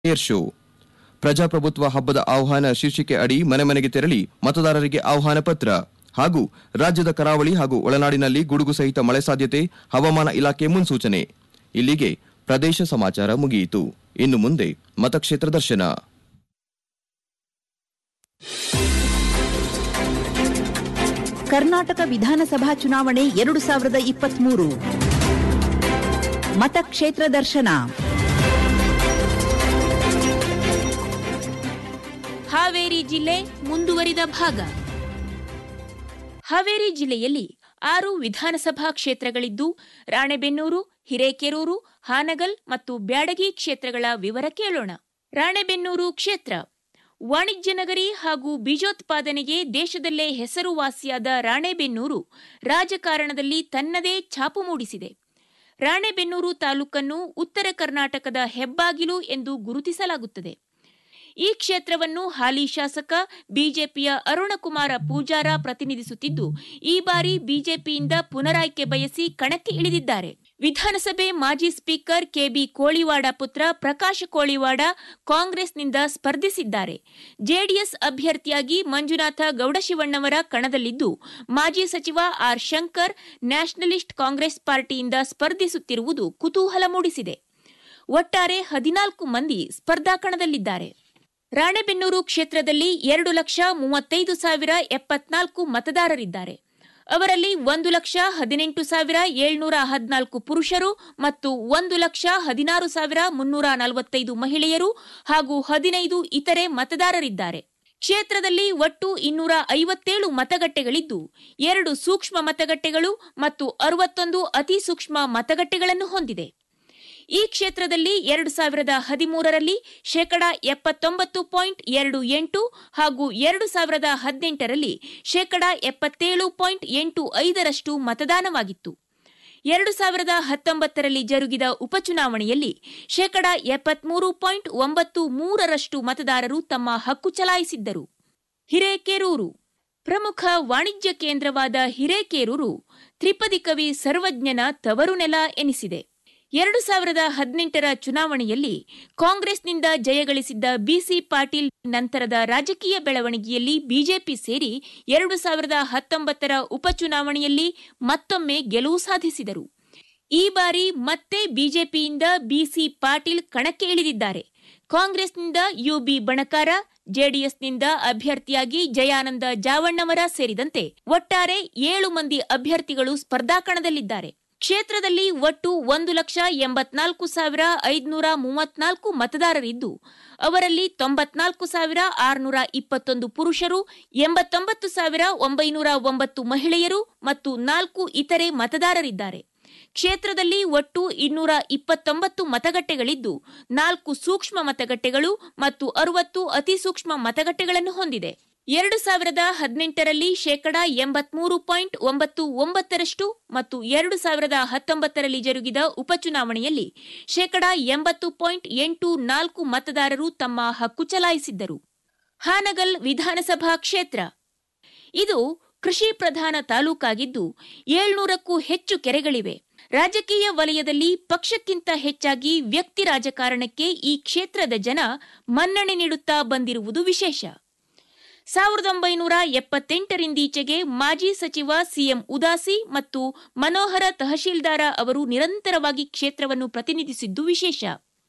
Air show ಪ್ರಜಾಪ್ರಭುತ್ವ ಹಬ್ಬದ ಆಹ್ವಾನ ಶೀರ್ಷಿಕೆ ಅಡಿ ಮನೆ ಮನೆಗೆ ತೆರಳಿ ಮತದಾರರಿಗೆ ಆಹ್ವಾನ ಪತ್ರ ಹಾಗೂ ರಾಜ್ಯದ ಕರಾವಳಿ ಹಾಗೂ ಒಳನಾಡಿನಲ್ಲಿ ಗುಡುಗು ಸಹಿತ ಮಳೆ ಸಾಧ್ಯತೆ ಹವಾಮಾನ ಇಲಾಖೆ ಮುನ್ಸೂಚನೆ ಇಲ್ಲಿಗೆ ಪ್ರದೇಶ ಸಮಾಚಾರ ಮುಗಿಯಿತು ಇನ್ನು ಮುಂದೆ ಮತಕ್ಷೇತ್ರ ದರ್ಶನ ಕರ್ನಾಟಕ ವಿಧಾನಸಭಾ ಚುನಾವಣೆ ಎರಡು ಸಾವಿರದ ಇಪ್ಪತ್ಮೂರು ಮತಕ್ಷೇತ್ರ ದರ್ಶನ ಹಾವೇರಿ ಜಿಲ್ಲೆ ಮುಂದುವರಿದ ಭಾಗ ಹಾವೇರಿ ಜಿಲ್ಲೆಯಲ್ಲಿ ಆರು ವಿಧಾನಸಭಾ ಕ್ಷೇತ್ರಗಳಿದ್ದು ರಾಣೆಬೆನ್ನೂರು ಹಿರೇಕೆರೂರು ಹಾನಗಲ್ ಮತ್ತು ಬ್ಯಾಡಗಿ ಕ್ಷೇತ್ರಗಳ ವಿವರ ಕೇಳೋಣ ರಾಣೆಬೆನ್ನೂರು ಕ್ಷೇತ್ರ ವಾಣಿಜ್ಯ ನಗರಿ ಹಾಗೂ ಬೀಜೋತ್ಪಾದನೆಗೆ ದೇಶದಲ್ಲೇ ಹೆಸರುವಾಸಿಯಾದ ರಾಣೆಬೆನ್ನೂರು ರಾಜಕಾರಣದಲ್ಲಿ ತನ್ನದೇ ಛಾಪು ಮೂಡಿಸಿದೆ ರಾಣೆಬೆನ್ನೂರು ತಾಲೂಕನ್ನು ಉತ್ತರ ಕರ್ನಾಟಕದ ಹೆಬ್ಬಾಗಿಲು ಎಂದು ಗುರುತಿಸಲಾಗುತ್ತದೆ ಈ ಕ್ಷೇತ್ರವನ್ನು ಹಾಲಿ ಶಾಸಕ ಬಿಜೆಪಿಯ ಅರುಣಕುಮಾರ ಪೂಜಾರ ಪ್ರತಿನಿಧಿಸುತ್ತಿದ್ದು ಈ ಬಾರಿ ಬಿಜೆಪಿಯಿಂದ ಪುನರಾಯ್ಕೆ ಬಯಸಿ ಕಣಕ್ಕೆ ಇಳಿದಿದ್ದಾರೆ ವಿಧಾನಸಭೆ ಮಾಜಿ ಸ್ಪೀಕರ್ ಕೆಬಿ ಕೋಳಿವಾಡ ಪುತ್ರ ಪ್ರಕಾಶ ಕೋಳಿವಾಡ ಕಾಂಗ್ರೆಸ್ನಿಂದ ಸ್ಪರ್ಧಿಸಿದ್ದಾರೆ ಜೆಡಿಎಸ್ ಅಭ್ಯರ್ಥಿಯಾಗಿ ಮಂಜುನಾಥ ಗೌಡಶಿವಣ್ಣವರ ಕಣದಲ್ಲಿದ್ದು ಮಾಜಿ ಸಚಿವ ಆರ್ ಶಂಕರ್ ನ್ಯಾಷನಲಿಸ್ಟ್ ಕಾಂಗ್ರೆಸ್ ಪಾರ್ಟಿಯಿಂದ ಸ್ಪರ್ಧಿಸುತ್ತಿರುವುದು ಕುತೂಹಲ ಮೂಡಿಸಿದೆ ಒಟ್ಟಾರೆ ಹದಿನಾಲ್ಕು ಮಂದಿ ಸ್ಪರ್ಧಾ ಕಣದಲ್ಲಿದ್ದಾರೆ ರಾಣೆಬೆನ್ನೂರು ಕ್ಷೇತ್ರದಲ್ಲಿ ಎರಡು ಲಕ್ಷ ಮೂವತ್ತೈದು ಸಾವಿರ ಎಪ್ಪತ್ನಾಲ್ಕು ಮತದಾರರಿದ್ದಾರೆ ಅವರಲ್ಲಿ ಒಂದು ಲಕ್ಷ ಹದಿನೆಂಟು ಸಾವಿರ ಏಳ್ನೂರ ಹದಿನಾಲ್ಕು ಪುರುಷರು ಮತ್ತು ಒಂದು ಲಕ್ಷ ಹದಿನಾರು ಸಾವಿರ ಮುನ್ನೂರ ನಲವತ್ತೈದು ಮಹಿಳೆಯರು ಹಾಗೂ ಹದಿನೈದು ಇತರೆ ಮತದಾರರಿದ್ದಾರೆ ಕ್ಷೇತ್ರದಲ್ಲಿ ಒಟ್ಟು ಇನ್ನೂರ ಐವತ್ತೇಳು ಮತಗಟ್ಟೆಗಳಿದ್ದು ಎರಡು ಸೂಕ್ಷ್ಮ ಮತಗಟ್ಟೆಗಳು ಮತ್ತು ಅರವತ್ತೊಂದು ಅತಿ ಸೂಕ್ಷ್ಮ ಮತಗಟ್ಟೆಗಳನ್ನು ಹೊಂದಿದೆ ಈ ಕ್ಷೇತ್ರದಲ್ಲಿ ಎರಡು ಸಾವಿರದ ಹದಿಮೂರರಲ್ಲಿ ಶೇಕಡ ಎಪ್ಪತ್ತೊಂಬತ್ತು ಪಾಯಿಂಟ್ ಎರಡು ಎಂಟು ಹಾಗೂ ಎರಡು ಸಾವಿರದ ಹದಿನೆಂಟರಲ್ಲಿ ಶೇಕಡ ಎಪ್ಪತ್ತೇಳು ಪಾಯಿಂಟ್ ಎಂಟು ಐದರಷ್ಟು ಮತದಾನವಾಗಿತ್ತು ಎರಡು ಸಾವಿರದ ಹತ್ತೊಂಬತ್ತರಲ್ಲಿ ಜರುಗಿದ ಉಪಚುನಾವಣೆಯಲ್ಲಿ ಶೇಕಡ ಎಪ್ಪತ್ಮೂರು ಪಾಯಿಂಟ್ ಒಂಬತ್ತು ಮೂರರಷ್ಟು ಮತದಾರರು ತಮ್ಮ ಹಕ್ಕು ಚಲಾಯಿಸಿದ್ದರು ಹಿರೇಕೆರೂರು ಪ್ರಮುಖ ವಾಣಿಜ್ಯ ಕೇಂದ್ರವಾದ ಹಿರೇಕೆರೂರು ತ್ರಿಪದಿ ಕವಿ ಸರ್ವಜ್ಞನ ತವರು ನೆಲ ಎನಿಸಿದೆ ಎರಡು ಸಾವಿರದ ಹದಿನೆಂಟರ ಚುನಾವಣೆಯಲ್ಲಿ ಕಾಂಗ್ರೆಸ್ನಿಂದ ಜಯಗಳಿಸಿದ್ದ ಬಿಸಿ ಪಾಟೀಲ್ ನಂತರದ ರಾಜಕೀಯ ಬೆಳವಣಿಗೆಯಲ್ಲಿ ಬಿಜೆಪಿ ಸೇರಿ ಎರಡು ಸಾವಿರದ ಹತ್ತೊಂಬತ್ತರ ಉಪಚುನಾವಣೆಯಲ್ಲಿ ಮತ್ತೊಮ್ಮೆ ಗೆಲುವು ಸಾಧಿಸಿದರು ಈ ಬಾರಿ ಮತ್ತೆ ಬಿಜೆಪಿಯಿಂದ ಬಿಸಿ ಪಾಟೀಲ್ ಕಣಕ್ಕೆ ಇಳಿದಿದ್ದಾರೆ ಕಾಂಗ್ರೆಸ್ನಿಂದ ಯುಬಿ ಬಣಕಾರ ಜೆಡಿಎಸ್ನಿಂದ ಅಭ್ಯರ್ಥಿಯಾಗಿ ಜಯಾನಂದ ಜಾವಣ್ಣವರ ಸೇರಿದಂತೆ ಒಟ್ಟಾರೆ ಏಳು ಮಂದಿ ಅಭ್ಯರ್ಥಿಗಳು ಸ್ಪರ್ಧಾಕಣದಲ್ಲಿದ್ದಾರೆ ಕ್ಷೇತ್ರದಲ್ಲಿ ಒಟ್ಟು ಒಂದು ಲಕ್ಷ ಎಂಬತ್ನಾಲ್ಕು ಸಾವಿರ ಐದುನೂರ ಮೂವತ್ನಾಲ್ಕು ಮತದಾರರಿದ್ದು ಅವರಲ್ಲಿ ತೊಂಬತ್ನಾಲ್ಕು ಸಾವಿರ ಆರುನೂರ ಇಪ್ಪತ್ತೊಂದು ಪುರುಷರು ಎಂಬತ್ತೊಂಬತ್ತು ಸಾವಿರ ಒಂಬೈನೂರ ಒಂಬತ್ತು ಮಹಿಳೆಯರು ಮತ್ತು ನಾಲ್ಕು ಇತರೆ ಮತದಾರರಿದ್ದಾರೆ ಕ್ಷೇತ್ರದಲ್ಲಿ ಒಟ್ಟು ಇನ್ನೂರ ಇಪ್ಪತ್ತೊಂಬತ್ತು ಮತಗಟ್ಟೆಗಳಿದ್ದು ನಾಲ್ಕು ಸೂಕ್ಷ್ಮ ಮತಗಟ್ಟೆಗಳು ಮತ್ತು ಅರವತ್ತು ಅತಿ ಸೂಕ್ಷ್ಮ ಮತಗಟ್ಟೆಗಳನ್ನು ಹೊಂದಿದೆ ಎರಡು ಸಾವಿರದ ಹದಿನೆಂಟರಲ್ಲಿ ಶೇಕಡ ಎಂಬತ್ಮೂರು ಪಾಯಿಂಟ್ ಒಂಬತ್ತು ಒಂಬತ್ತರಷ್ಟು ಮತ್ತು ಎರಡು ಸಾವಿರದ ಹತ್ತೊಂಬತ್ತರಲ್ಲಿ ಜರುಗಿದ ಉಪಚುನಾವಣೆಯಲ್ಲಿ ಶೇಕಡ ಎಂಬತ್ತು ಪಾಯಿಂಟ್ ಎಂಟು ನಾಲ್ಕು ಮತದಾರರು ತಮ್ಮ ಹಕ್ಕು ಚಲಾಯಿಸಿದ್ದರು ಹಾನಗಲ್ ವಿಧಾನಸಭಾ ಕ್ಷೇತ್ರ ಇದು ಕೃಷಿ ಪ್ರಧಾನ ತಾಲೂಕಾಗಿದ್ದು ಏಳ್ನೂರಕ್ಕೂ ಹೆಚ್ಚು ಕೆರೆಗಳಿವೆ ರಾಜಕೀಯ ವಲಯದಲ್ಲಿ ಪಕ್ಷಕ್ಕಿಂತ ಹೆಚ್ಚಾಗಿ ವ್ಯಕ್ತಿ ರಾಜಕಾರಣಕ್ಕೆ ಈ ಕ್ಷೇತ್ರದ ಜನ ಮನ್ನಣೆ ನೀಡುತ್ತಾ ಬಂದಿರುವುದು ವಿಶೇಷ ಸಾವಿರದ ಒಂಬೈನೂರ ಎಪ್ಪತ್ತೆಂಟರಿಂದೀಚೆಗೆ ಮಾಜಿ ಸಚಿವ ಸಿಎಂ ಉದಾಸಿ ಮತ್ತು ಮನೋಹರ ತಹಶೀಲ್ದಾರ ಅವರು ನಿರಂತರವಾಗಿ ಕ್ಷೇತ್ರವನ್ನು ಪ್ರತಿನಿಧಿಸಿದ್ದು ವಿಶೇಷ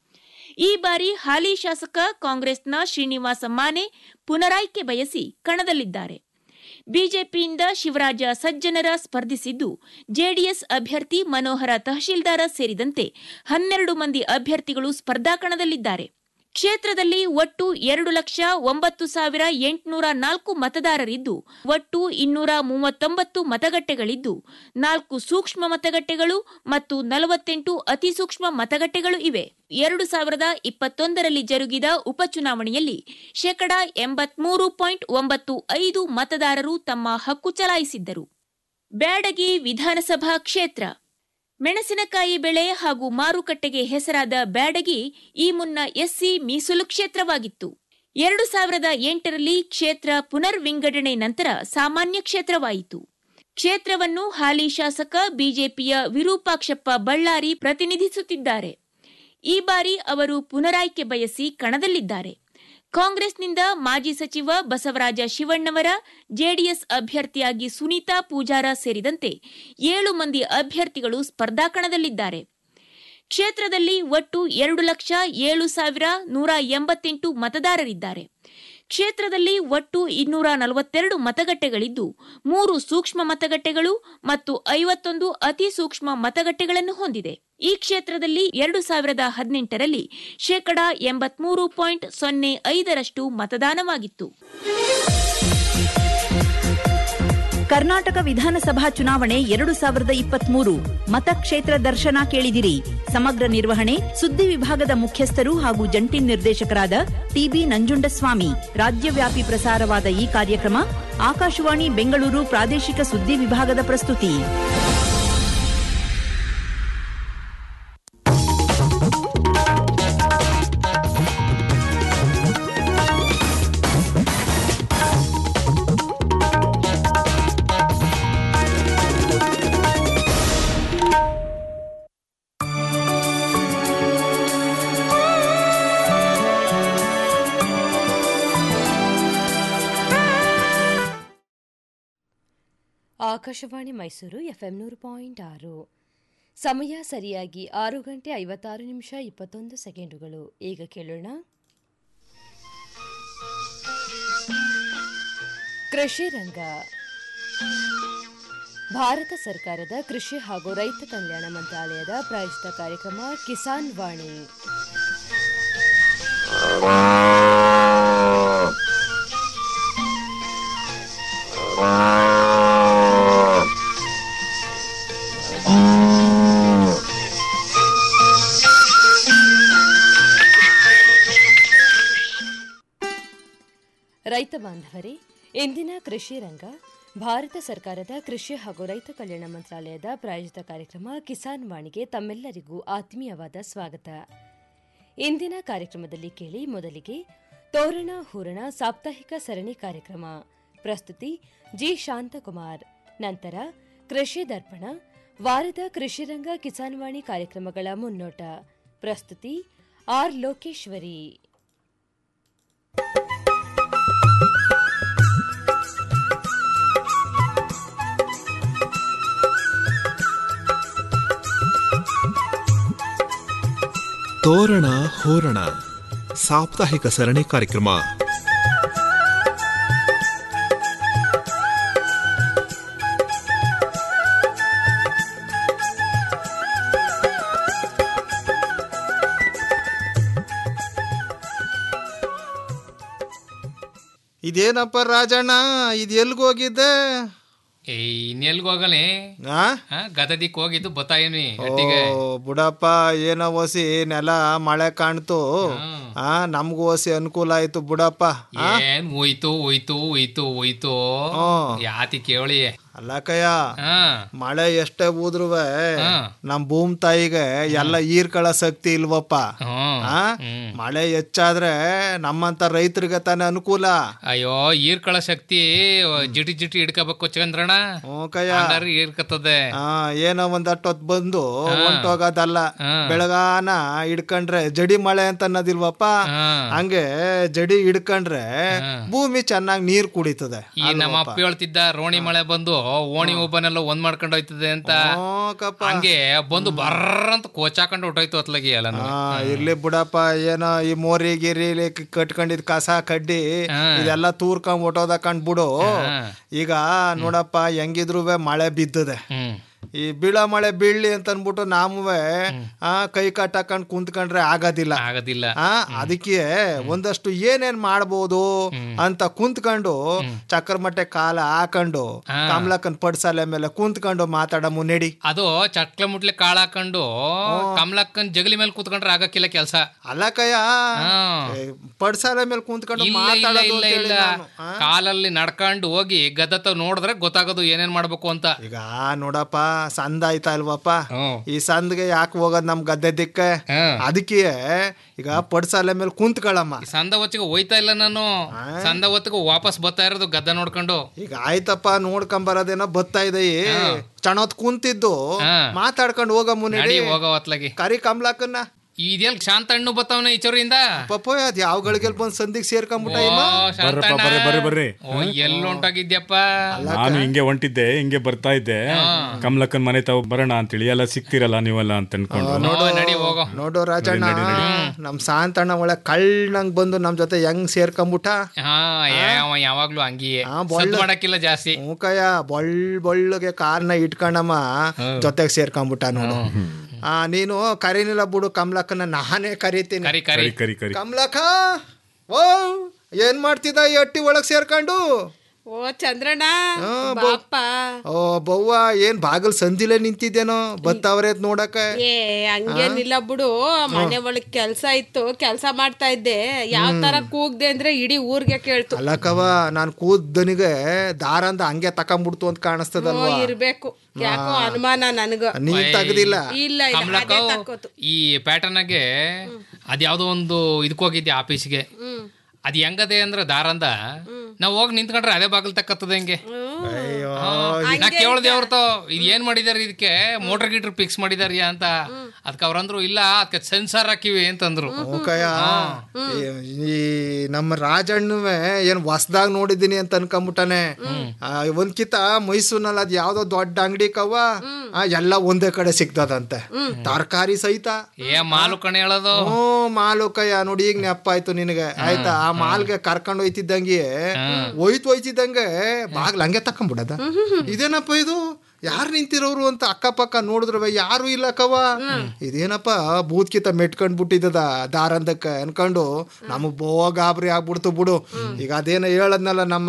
ಈ ಬಾರಿ ಹಾಲಿ ಶಾಸಕ ಕಾಂಗ್ರೆಸ್ನ ಶ್ರೀನಿವಾಸ ಮಾನೆ ಪುನರಾಯ್ಕೆ ಬಯಸಿ ಕಣದಲ್ಲಿದ್ದಾರೆ ಬಿಜೆಪಿಯಿಂದ ಶಿವರಾಜ ಸಜ್ಜನರ ಸ್ಪರ್ಧಿಸಿದ್ದು ಜೆಡಿಎಸ್ ಅಭ್ಯರ್ಥಿ ಮನೋಹರ ತಹಶೀಲ್ದಾರ ಸೇರಿದಂತೆ ಹನ್ನೆರಡು ಮಂದಿ ಅಭ್ಯರ್ಥಿಗಳು ಸ್ಪರ್ಧಾಕಣದಲ್ಲಿದ್ದಾರೆ ಕ್ಷೇತ್ರದಲ್ಲಿ ಒಟ್ಟು ಎರಡು ಲಕ್ಷ ಒಂಬತ್ತು ಸಾವಿರ ಎಂಟುನೂರ ನಾಲ್ಕು ಮತದಾರರಿದ್ದು ಒಟ್ಟು ಇನ್ನೂರ ಮೂವತ್ತೊಂಬತ್ತು ಮತಗಟ್ಟೆಗಳಿದ್ದು ನಾಲ್ಕು ಸೂಕ್ಷ್ಮ ಮತಗಟ್ಟೆಗಳು ಮತ್ತು ನಲವತ್ತೆಂಟು ಅತಿ ಸೂಕ್ಷ್ಮ ಮತಗಟ್ಟೆಗಳು ಇವೆ ಎರಡು ಸಾವಿರದ ಇಪ್ಪತ್ತೊಂದರಲ್ಲಿ ಜರುಗಿದ ಉಪಚುನಾವಣೆಯಲ್ಲಿ ಶೇಕಡ ಎಂಬತ್ಮೂರು ಪಾಯಿಂಟ್ ಒಂಬತ್ತು ಐದು ಮತದಾರರು ತಮ್ಮ ಹಕ್ಕು ಚಲಾಯಿಸಿದ್ದರು ಬ್ಯಾಡಗಿ ವಿಧಾನಸಭಾ ಕ್ಷೇತ್ರ ಮೆಣಸಿನಕಾಯಿ ಬೆಳೆ ಹಾಗೂ ಮಾರುಕಟ್ಟೆಗೆ ಹೆಸರಾದ ಬ್ಯಾಡಗಿ ಈ ಮುನ್ನ ಎಸ್ಸಿ ಮೀಸಲು ಕ್ಷೇತ್ರವಾಗಿತ್ತು ಎರಡು ಸಾವಿರದ ಎಂಟರಲ್ಲಿ ಕ್ಷೇತ್ರ ಪುನರ್ ವಿಂಗಡಣೆ ನಂತರ ಸಾಮಾನ್ಯ ಕ್ಷೇತ್ರವಾಯಿತು ಕ್ಷೇತ್ರವನ್ನು ಹಾಲಿ ಶಾಸಕ ಬಿಜೆಪಿಯ ವಿರೂಪಾಕ್ಷಪ್ಪ ಬಳ್ಳಾರಿ ಪ್ರತಿನಿಧಿಸುತ್ತಿದ್ದಾರೆ ಈ ಬಾರಿ ಅವರು ಪುನರಾಯ್ಕೆ ಬಯಸಿ ಕಣದಲ್ಲಿದ್ದಾರೆ ಕಾಂಗ್ರೆಸ್ನಿಂದ ಮಾಜಿ ಸಚಿವ ಬಸವರಾಜ ಶಿವಣ್ಣವರ ಜೆಡಿಎಸ್ ಅಭ್ಯರ್ಥಿಯಾಗಿ ಸುನೀತಾ ಪೂಜಾರ ಸೇರಿದಂತೆ ಏಳು ಮಂದಿ ಅಭ್ಯರ್ಥಿಗಳು ಸ್ಪರ್ಧಾಕಣದಲ್ಲಿದ್ದಾರೆ ಕ್ಷೇತ್ರದಲ್ಲಿ ಒಟ್ಟು ಎರಡು ಲಕ್ಷ ಏಳು ಸಾವಿರ ನೂರ ಎಂಬತ್ತೆಂಟು ಮತದಾರರಿದ್ದಾರೆ ಕ್ಷೇತ್ರದಲ್ಲಿ ಒಟ್ಟು ಇನ್ನೂರ ನಲವತ್ತೆರಡು ಮತಗಟ್ಟೆಗಳಿದ್ದು ಮೂರು ಸೂಕ್ಷ್ಮ ಮತಗಟ್ಟೆಗಳು ಮತ್ತು ಐವತ್ತೊಂದು ಅತಿ ಸೂಕ್ಷ್ಮ ಮತಗಟ್ಟೆಗಳನ್ನು ಹೊಂದಿದೆ ಈ ಕ್ಷೇತ್ರದಲ್ಲಿ ಎರಡು ಸಾವಿರದ ಹದಿನೆಂಟರಲ್ಲಿ ಶೇಕಡಾ ಎಂಬತ್ಮೂರು ಪಾಯಿಂಟ್ ಸೊನ್ನೆ ಐದರಷ್ಟು ಮತದಾನವಾಗಿತ್ತು ಕರ್ನಾಟಕ ವಿಧಾನಸಭಾ ಚುನಾವಣೆ ಎರಡು ಸಾವಿರದ ಇಪ್ಪತ್ಮೂರು ಮತಕ್ಷೇತ್ರ ದರ್ಶನ ಕೇಳಿದಿರಿ ಸಮಗ್ರ ನಿರ್ವಹಣೆ ಸುದ್ದಿ ವಿಭಾಗದ ಮುಖ್ಯಸ್ಥರು ಹಾಗೂ ಜಂಟಿ ನಿರ್ದೇಶಕರಾದ ಟಿಬಿ ನಂಜುಂಡಸ್ವಾಮಿ ರಾಜ್ಯವ್ಯಾಪಿ ಪ್ರಸಾರವಾದ ಈ ಕಾರ್ಯಕ್ರಮ ಆಕಾಶವಾಣಿ ಬೆಂಗಳೂರು ಪ್ರಾದೇಶಿಕ ಸುದ್ದಿ ವಿಭಾಗದ ಪ್ರಸ್ತುತಿ ಆಕಾಶವಾಣಿ ಮೈಸೂರು ಎಫ್ಎಂ ನೂರು ಪಾಯಿಂಟ್ ಆರು ಸಮಯ ಸರಿಯಾಗಿ ಆರು ಗಂಟೆ ಐವತ್ತಾರು ನಿಮಿಷ ಇಪ್ಪತ್ತೊಂದು ಸೆಕೆಂಡುಗಳು ಈಗ ಕೇಳೋಣ ಕೃಷಿ ರಂಗ ಭಾರತ ಸರ್ಕಾರದ ಕೃಷಿ ಹಾಗೂ ರೈತ ಕಲ್ಯಾಣ ಮಂತ್ರಾಲಯದ ಪ್ರಾಯೋಜಿತ ಕಾರ್ಯಕ್ರಮ ಕಿಸಾನ್ ವಾಣಿ ರೈತ ಬಾಂಧವರೇ ಇಂದಿನ ಕೃಷಿ ರಂಗ ಭಾರತ ಸರ್ಕಾರದ ಕೃಷಿ ಹಾಗೂ ರೈತ ಕಲ್ಯಾಣ ಮಂತ್ರಾಲಯದ ಪ್ರಾಯೋಜಿತ ಕಾರ್ಯಕ್ರಮ ಕಿಸಾನ್ ವಾಣಿಗೆ ತಮ್ಮೆಲ್ಲರಿಗೂ ಆತ್ಮೀಯವಾದ ಸ್ವಾಗತ ಇಂದಿನ ಕಾರ್ಯಕ್ರಮದಲ್ಲಿ ಕೇಳಿ ಮೊದಲಿಗೆ ತೋರಣ ಹೂರಣ ಸಾಪ್ತಾಹಿಕ ಸರಣಿ ಕಾರ್ಯಕ್ರಮ ಪ್ರಸ್ತುತಿ ಜಿ ಶಾಂತಕುಮಾರ್ ನಂತರ ಕೃಷಿ ದರ್ಪಣ ವಾರದ ಕೃಷಿರಂಗ ಕಿಸಾನ್ ವಾಣಿ ಕಾರ್ಯಕ್ರಮಗಳ ಮುನ್ನೋಟ ಪ್ರಸ್ತುತಿ ಆರ್ ಲೋಕೇಶ್ವರಿ ತೋರಣ ಹೋರಣ ಸಾಪ್ತಾಹಿಕ ಸರಣಿ ಕಾರ್ಯಕ್ರಮ ಇದೇನಪ್ಪ ರಾಜಣ್ಣ ಇದು ಎಲ್ಗೋಗಿದ್ದೆ ಏಯ್ ಇನ್ನೆಲ್ಗ್ ಹೋಗಲಿ ಆ? ಗದದಿಕ್ ಹೋಗಿದ್ದು ಬತ್ತಾಯಿನಿ ಹಟ್ಟಿಗೆ ಓ, ಬುಡಪ್ಪ ಏನೋ ಒಸಿ ನೆಲ ಮಳೆ ಕಾಣ್ತು ಆ ನಮ್ಗೂ ಒಸಿ ಅನುಕೂಲ ಆಯ್ತು ಬುಡಪ್ಪ ಆ? ಏನ್ ಹೋಯ್ತು ಹೋಯ್ತು ಹೋಯ್ತು ಹೋಯ್ತು ಹ್ಮ್. ಯಾತಿ ಕೇಳಿ ಅಲ್ಲಕಯ್ಯ ಹಾ ಮಳೆ ಎಷ್ಟೇ ಊದ್ರುವೆ ಹಾ. ನಮ್ ಭೂಮ್ ತಾಯಿಗೆ ಎಲ್ಲ ಈರ್ಕಳ ಶಕ್ತಿ ಇಲ್ವಪ್ಪ ಹ್ಮ್ ಆ? ಮಳೆ ಹೆಚ್ಚಾದ್ರೆ ನಮ್ಮಂತ ರೈತರಿಗೆ ತಾನೇ ಅನುಕೂಲ ಅಯ್ಯೋ ಈರ್ಕಳ ಶಕ್ತಿ ಜಿಟಿ ಜಿಟಿ ಹಿಡ್ಕೋಬೇಕು ಚಂದ್ರಣ್ಣ ಹ್ಞೂ ಕಯ್ಯ ಹಂಗಾರೆ ಈರ್ಕತ್ತದೆ ಆ ಏನೋ ಒಂದ್ ಅಟ್ಟೊತ್ ಬಂದು ಹೊಂಟೋಗೋದಲ್ಲ ಬೆಳಗಾನ ಹಿಡ್ಕಂಡ್ರೆ ಜಡಿ ಮಳೆ ಅಂತ ಅನ್ನೋದಿಲ್ವಪ್ಪ ಹಂಗೆ ಜಡಿ ಹಿಡ್ಕಂಡ್ರೆ ಭೂಮಿ ಚೆನ್ನಾಗಿ ನೀರ್ ಕುಡಿತದೆ ಈ ನಮ್ಮ ಅಪ್ಪ ಹೇಳ್ತಿದ್ದ ರೋಣಿ ಮಳೆ ಬಂದು ಓಣಿ ಒಬ್ಬನೆಲ್ಲ ಒಂದ್ ಮಾಡ್ಕೊಂಡು ಹೋಯ್ತದೆ ಅಂತ ಹ್ಞೂ ಕಪ್ಪ ಹಂಗೆ ಬಂದು ಬರ್ರ ಅಂತ ಕೋಚಾಕೊಂಡು ಹೊಟ್ಟೋಯ್ತು ಅತ್ಲಾಗಿ ಎಲ್ಲ ಆ ಇರ್ಲಿ ಬಿಡಪ್ಪ ಏನೋ ಈ ಮೋರಿ ಗಿರಿ ಇಲ್ಲಿ ಕ- ಕಟ್ಕೊಂಡಿದ್ ಕಸ ಕಡ್ಡಿ ಇದೆಲ್ಲ ತೂರ್ಕೊಂಡ್ ಹೊಟ್ಟೋದ ಕಂಡ್ಬಿಡು ಈಗ ನೋಡಪ್ಪ ಹೆಂಗಿದ್ರು ಮಳೆ ಬಿದ್ದದೆ ಹ್ಮ್ ಈ ಬೀಳ ಮಳೆ ಬೀಳ್ಲಿ ಅಂತ ಅನ್ಬಿಟ್ಟು ನಾವುವೆ ಆ ಕೈ ಕಟ್ಟಾಕೊಂಡ್ ಕುಂತ್ಕೊಂಡ್ರೆ ಆಗೋದಿಲ್ಲ ಆಗೋದಿಲ್ಲ ಆ ಅದಕ್ಕೆ ಒಂದಷ್ಟು ಏನೇನ್ ಮಾಡ್ಬೋದು ಅಂತ ಕುಂತ್ಕೊಂಡು ಚಕ್ರ ಮಟ್ಟೆ ಕಾಲ ಹಾಕೊಂಡು ಕಮಲಕ್ಕನ್ ಪಡ್ಸಾಲೆ ಮೇಲೆ ಕುಂತ್ಕೊಂಡು ಮಾತಾಡ ಮುನ್ನಡಿ ಅದು ಚಟ್ಲ ಮುಟ್ಲೆ ಕಾಳ ಹಾಕೊಂಡು ಕಮಲಕ್ಕನ್ ಜಗಲಿ ಮೇಲೆ ಕೂತ್ಕೊಂಡ್ರೆ ಆಗಕ್ಕಿಲ್ಲ ಕೆಲ್ಸ ಅಲ್ಲಕಯ್ಯ ಹ್ಮ್. ಏ, ಪಡ್ಸಾಲೆ ಮೇಲೆ ಕುಂತ್ಕೊಂಡು ಇಲ್ಲ ಇಲ್ಲ ಮಾತಾಡೋದು ಇಲ್ಲ ಅಂತೇಳಿ ಇಲ್ಲ ನಾನು. ಆ? ಕಾಲಲ್ಲಿ ನಡ್ಕೊಂಡು ಹೋಗಿ ಗದ್ದತ್ತ ನೋಡಿದ್ರೆ ಗೊತ್ತಾಗೋದು ಏನೇನ್ ಮಾಡ್ಬೇಕು ಅಂತ ಈಗ ನೋಡಪ್ಪ ಸಂದ ಆಯ್ತಾ ಇಲ್ವಪ್ಪ ಹ್ಮ್. ಈ ಸಂದ್ಗೆ ಯಾಕೆ ಹೋಗೋದ್ ನಮ್ ಗದ್ದೆ ದಿಕ್ಕೆ ಹ್ಮ್. ಅದಕ್ಕೆ ಈಗ ಪಡ್ಸಾಲೆ ಮೇಲೆ ಕುಂತ್ಕೊಳ್ಳಮ್ಮ ಈ ಸಂದ ಹೊತ್ತಿಗೆ ಹೋಯ್ತಾ ಇಲ್ಲ ನಾನು ಸಂದ ಹೊತ್ತಿಗೆ ವಾಪಸ್ ಬರ್ತಾ ಇರೋದು ಗದ್ದ ನೋಡ್ಕೊಂಡು ಈಗ ಆಯ್ತಪ್ಪ ನೋಡ್ಕೊಂಬರೋದೇನೋ ಬತ್ತಾ ಇದೆ ಚಣೋತ್ ಕುಂತಿದ್ದು ಹಾ. ಮಾತಾಡ್ಕೊಂಡು ಹೋಗ ಮುನ್ನಡಿ ನಡಿ ಹೋಗೋ ಹೊತ್ಲಾಗಿ ಕರಿ ಕಮಲಾಕನ್ನ ಇದೆಲ್ ಶಾಂತ ಹಣ್ಣು ಬತ್ತವನ ಈಚೂರಿಂದ ಪಾಪ ಅದ್ ಯಾವ ಗಳಿಗೆಲ್ ಬಂದ್ ಸಂದಿಗ್ ಸೇರ್ಕೊಂಬಿಟ್ಟ ಓ, ಇಮ್ಮ ಶಾಂತಣ್ಣ. ಬರ್ರಪ್ಪ, ಬರ್ರಿ, ಬರ್ರಿ, ಬರ್ರಿ. ಓ, ಎಲ್ಲಿ ಹೊಂಟೋಗಿದ್ಯಪ್ಪ ನಾನು ಹಿಂಗೆ ಹೊಂಟಿದ್ದೆ ಹಿಂಗೆ ಬರ್ತಾ ಇದ್ದೆ ಕಮಲಕ್ಕನ್ ಮನೆ ತಾವು ಬರೋಣ ಅಂತೇಳಿ ಎಲ್ಲ ಸಿಕ್ತಿರಲ್ಲ ನೀವೆಲ್ಲ ಅಂತ ಅನ್ಕೊಂಡು ನೋಡು ನಡಿ ಹೋಗೋ ನೋಡು ರಾಜಣ್ಣ ನಮ್ ಸಾಂತಣ್ಣ ಒಳ್ಳೆ ಕಳ್ಳಂಗ್ ಬಂದು ನಮ್ ಜೊತೆ ಹೆಂಗ್ ಸೇರ್ಕೊಂಬಿಟ್ಟ ಹಾ ಏ, ಅವ ಯಾವಾಗ್ಲೂ ಹಂಗಿಯೇ ಹಾ, ಬೊಳ್ಳು. ಸದ್ದು ಮಾಡಕ್ಕಿಲ್ಲ ಜಾಸ್ತಿ ಮೂಕಯ್ಯ ಬೊಳ್ ಬೊಳ್ಳಗೆ ಕಾರ್ನ ಇಟ್ಕೊಂಡಮ್ಮ ಜೊತೆಗ್ ಸೇರ್ಕೊಂಬಿಟ್ಟ ನೋಡು ಆ ನೀನು ಕರೀನಿಲ್ಲ ಬಿಡು ಕಮಲಕ್ಕನ ನಾನೇ ಕರಿತೀನಿ ಕರಿ ಕರಿ ಕರಿ ಕರಿ ಕರಿ ಕಮಲಕ್ಕ ಓ ಏನ್ ಮಾಡ್ತಿದ್ದ ಈ ಅಟ್ಟಿ ಒಳಗ್ ಸೇರ್ಕೊಂಡು ಓ ಚಂದ್ರಣ್ಣ ಹಾ, ಬೊ- ಬಾಪ್ಪ ಓ ಬವ್ವ ಏನ್ ಬಾಗಲ್ ಸಂದಿಲೆ ನಿಂತಿದ್ದೇನೋ ಬತ್ತವ್ರೆ ಅದ್ ನೋಡಕ ಏ ಹಂಗೇನಿಲ್ಲ ಬಿಡು ಮನೆ ಒಳಗ್ ಕೆಲ್ಸ ಇತ್ತು ಕೆಲ್ಸ ಮಾಡ್ತಾ ಇದ್ದೆ ಯಾವ ತರ ಕೂಗ್ದೆ ಅಂದ್ರೆ ಇಡೀ ಊರ್ಗೆ ಕೇಳ್ತು ಅಲ್ಲಕವ ನಾನ್ ಕೂದ್ದನಿಗೆ ದಾರಂದ ಹಂಗೆ ತಕೊಂಬಿಡ್ತು ಅಂತ ಓ, ಕಾಣಿಸ್ತದಲ್ವಾ ಇರ್ಬೇಕು ಯಾಕೋ ಅನುಮಾನ ನನಗ ನೀನ್ ತೆಗ್ದಿಲ್ಲ ಇಲ್ಲ ಇಲ್ಲ ಕಮಲಕ್ಕ ಅದೇ ತಕ್ಕೋತು ಈ ಪ್ಯಾಟರ್ನಾಗೆ ಅದ್ಯಾವ್ದೋ ಒಂದು ಇದಕ್ಕೆ ಹೋಗಿದ್ದೆ ಆಫೀಸ್ಗೆ ಅದ್ ಹೆಂಗದೆ ಅಂದ್ರೆ ದಾರಂದ ನಾವ್ ಹೋಗಿ ನಿಂತ್ಕೊಂಡ್ರೆ ಅದೇ ಬಾಗಿಲ್ ತಕ್ಕತ್ತದ ಹೆಂಗೆ ಅಯ್ಯೋ ನಾ ಕೇಳ್ದೆ ಅವ್ರತ ಇದ್ ಏನ್ ಮಾಡಿದಾರೆ ಇದಕ್ಕೆ ಮೋಟರ್ ಗೀಟರ್ ಫಿಕ್ಸ್ ಮಾಡಿದಾರಿ ಅಂತ ಅದಕ್ಕೆ ಅವ್ರಂದ್ರು ಇಲ್ಲ ಅದಕ್ಕೆ ಸೆನ್ಸಾರ್ ಹಾಕಿವಿ ಅಂತಂದ್ರು ಓಕಯ್ಯ ಈ ನಮ್ಮ ರಾಜಣ್ಣುವೆ ಏನ್ ಹೊಸ್ದಾಗ ನೋಡಿದೀನಿ ಅಂತ ಅನ್ಕೊಂಬಿಟ್ಟಾನೆ ಆ, ಒಂದ್ಕಿತ ಮೈಸೂರಿನಲ್ಲಿ ಅದ್ ಯಾವ್ದೋ ದೊಡ್ಡ ಅಂಗಡಿ ಕವ್ವ ಆ, ಎಲ್ಲ ಒಂದೇ ಕಡೆ ಸಿಗ್ತದಂತೆ ತರಕಾರಿ ಸಹಿತ ಏ ಮಾಲು ಕಣೆ ಹೇಳೋದು ಹ್ಞೂ ಮಾಲು ಕಯ್ಯ ನೋಡಿ ಈಗ ನೆಪ್ಪ ಆಯ್ತು ನಿನಗೆ ಆಯ್ತಾ ಆ ಮಾಲ್ಗೆ ಕರ್ಕೊಂಡು ಹೋಯ್ತಿದ್ದಂಗೆ ಹೋಯ್ತು ಹೋಯ್ತಿದ್ದಂಗೆ ಬಾಗ್ಲ ಹಂಗೆ ತಕೊಂಬಿಡದ ಇದೇನಪ್ಪ ಇದು ಯಾರು ನಿಂತಿರೋರು ಅಂತ ಅಕ್ಕಪಕ್ಕ ನೋಡಿದ್ರವ ಯಾರು ಇಲ್ಲ ಕವ ಇದೇನಪ್ಪ ಬೂತ್ಕಿತ ಮೆಟ್ಕೊಂಡ್ ಬಿಟ್ಟಿದ್ದದ ದಾರಂದಕ್ಕೆ ಅನ್ಕೊಂಡು ನಮಗ್ ಬೋ ಗಾಬರಿ ಆಗ್ಬಿಡ್ತು ಬಿಡು ಈಗ ಅದೇನೋ ಹೇಳದ್ನಲ್ಲ ನಮ್ಮ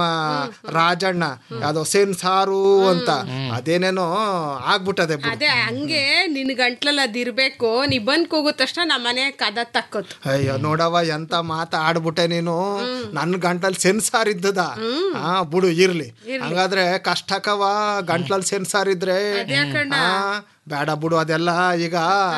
ರಾಜಣ್ಣ ಯಾವ್ದೋ ಸೇನ್ ಸಾರು ಅಂತ ಅದೇನೇನೋ ಆಗ್ಬಿಟ್ಟದೆ ಬಿಡು ಅದೇ ಹಂಗೆ ನಿನ್ ಗಂಟ್ಲಲ್ಲಿ ಅದಿರ್ಬೇಕು ನೀ ಬಂದ್ ಕೂಗಿದ ತಕ್ಷಣ ನಮ್ಮ ಮನೆ ಕದ ತಕ್ಕೋತು ಅಯ್ಯೋ ನೋಡವ ಎಂತ ಮಾತ ಆಡ್ಬಿಟ್ಟೆ ನೀನು ನನ್ ಗಂಟಲ್ ಸೆನ್ಸಾರ್ ಇದ್ದದ ಹಾ ಬಿಡು ಇರ್ಲಿ ಹಂಗಾದ್ರೆ ಕಷ್ಟಕವ ಗಂಟ್ಲಲ್ಲಿ ಸೆನ್ಸಾರ್ ಇದ್ರೆ ಆ, ಬೇಡ ಬಿಡು ಅದೆಲ್ಲ ಈಗ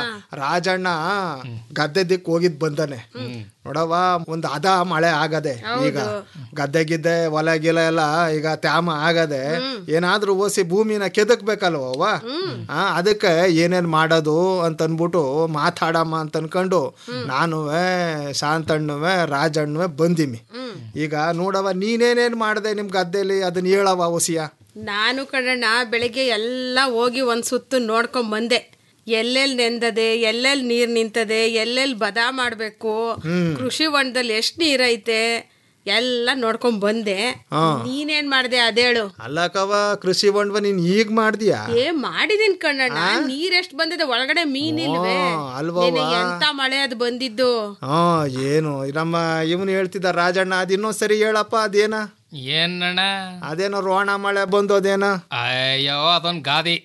ರಾಜಣ್ಣ ಗದ್ದೆ ದಿಕ್ ಹೋಗಿದ್ ಬಂದಾನೆ ನೋಡವ ಒಂದ್ ಅದ ಮಳೆ ಆಗದೆ ಈಗ ಗದ್ದೆ ಗಿದ್ದೆ ಹೊಲ ಗಿಲ ಎಲ್ಲ ಈಗ ತ್ಯಾಮ ಆಗದೆ ಏನಾದ್ರೂ ಓಸಿ ಭೂಮಿನ ಕೆದಕ್ಬೇಕಲ್ವವ ಆ ಅದಕ್ಕೆ ಏನೇನ್ ಮಾಡೋದು ಅಂತ ಅನ್ಬಿಟ್ಟು ಮಾತಾಡಮ್ಮ ಅಂತ ಅನ್ಕೊಂಡು ನಾನುವೆ ಶಾಂತಣ್ಣುವೆ ರಾಜಣ್ಣುವೆ ಬಂದಿಮಿ ಈಗ ನೋಡವ ನೀನೇನೇನ್ ಮಾಡ್ದೆ ನಿಮ್ ಗದ್ದೆಲಿ ಅದನ್ನ ಹೇಳವ ಓಸಿಯ ನಾನು ಕಣಣ್ಣ ಬೆಳಿಗ್ಗೆ ಎಲ್ಲ ಹೋಗಿ ಒಂದ್ ಸುತ್ತು ನೋಡ್ಕೊಂಡ್ ಬಂದೆ ಎಲ್ಲೆಲ್ಲಿ ನೆಂದದೆ ಎಲ್ಲೆಲ್ಲಿ ನೀರ್ ನಿಂತದೆ ಎಲ್ಲೆಲ್ಲಿ ಬದ ಮಾಡ್ಬೇಕು ಕೃಷಿ ಹೊಂಡದಲ್ಲಿ ಎಷ್ಟ್ ನೀರೈತೆ ಎಲ್ಲ ನೋಡ್ಕೊಂಡ್ ಬಂದೆ ನೀನೇನ್ ಮಾಡ್ದೆ ಅದೇಳು ಅಲ್ಲಕವ ಕೃಷಿ ಹೊಂಡವ ನೀನ್ ಈಗ ಮಾಡ್ದಿಯಾ ಏ ಮಾಡಿದೀನಿ ಕಣ್ಣಣ್ಣ ನೀರ್ ಎಷ್ಟ್ ಬಂದಿದೆ ಒಳಗಡೆ ಮೀನಿಲ್ವೇ ಅಲ್ವವ್ವ. ನೆನ್ನೆ ಎಂತ ಮಳೆ ಅದು ಬಂದಿದ್ದು ಹಾ ಏನು ನಮ್ಮ ಇವನು ಹೇಳ್ತಿದ್ದ ರಾಜಣ್ಣ ಅದ್ ಇನ್ನೊಂದ್ ಸರಿ ಹೇಳಪ್ಪ ಅದೇನ ಏನಣ್ಣ ಅದೇನೋ ರೋಣ ಮಳೆ ಬಂದು ಅದೇನ ಅಯ್ಯೋ ಅದೊಂದ್ ಗಾದಿ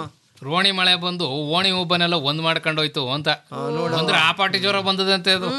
ರೋಣಿ ಮಳೆ ಬಂದು ಓಣಿ ಉಬ್ಬನೆಲ್ಲ ಒಂದ್ ಮಾಡ್ಕೊಂಡು ಹೋಯ್ತು ಅಂತ ಅಂದ್ರೆ ಆ ಪಾಟಿ ಜ್ವರ ಬಂದದಂತೆ ಅದು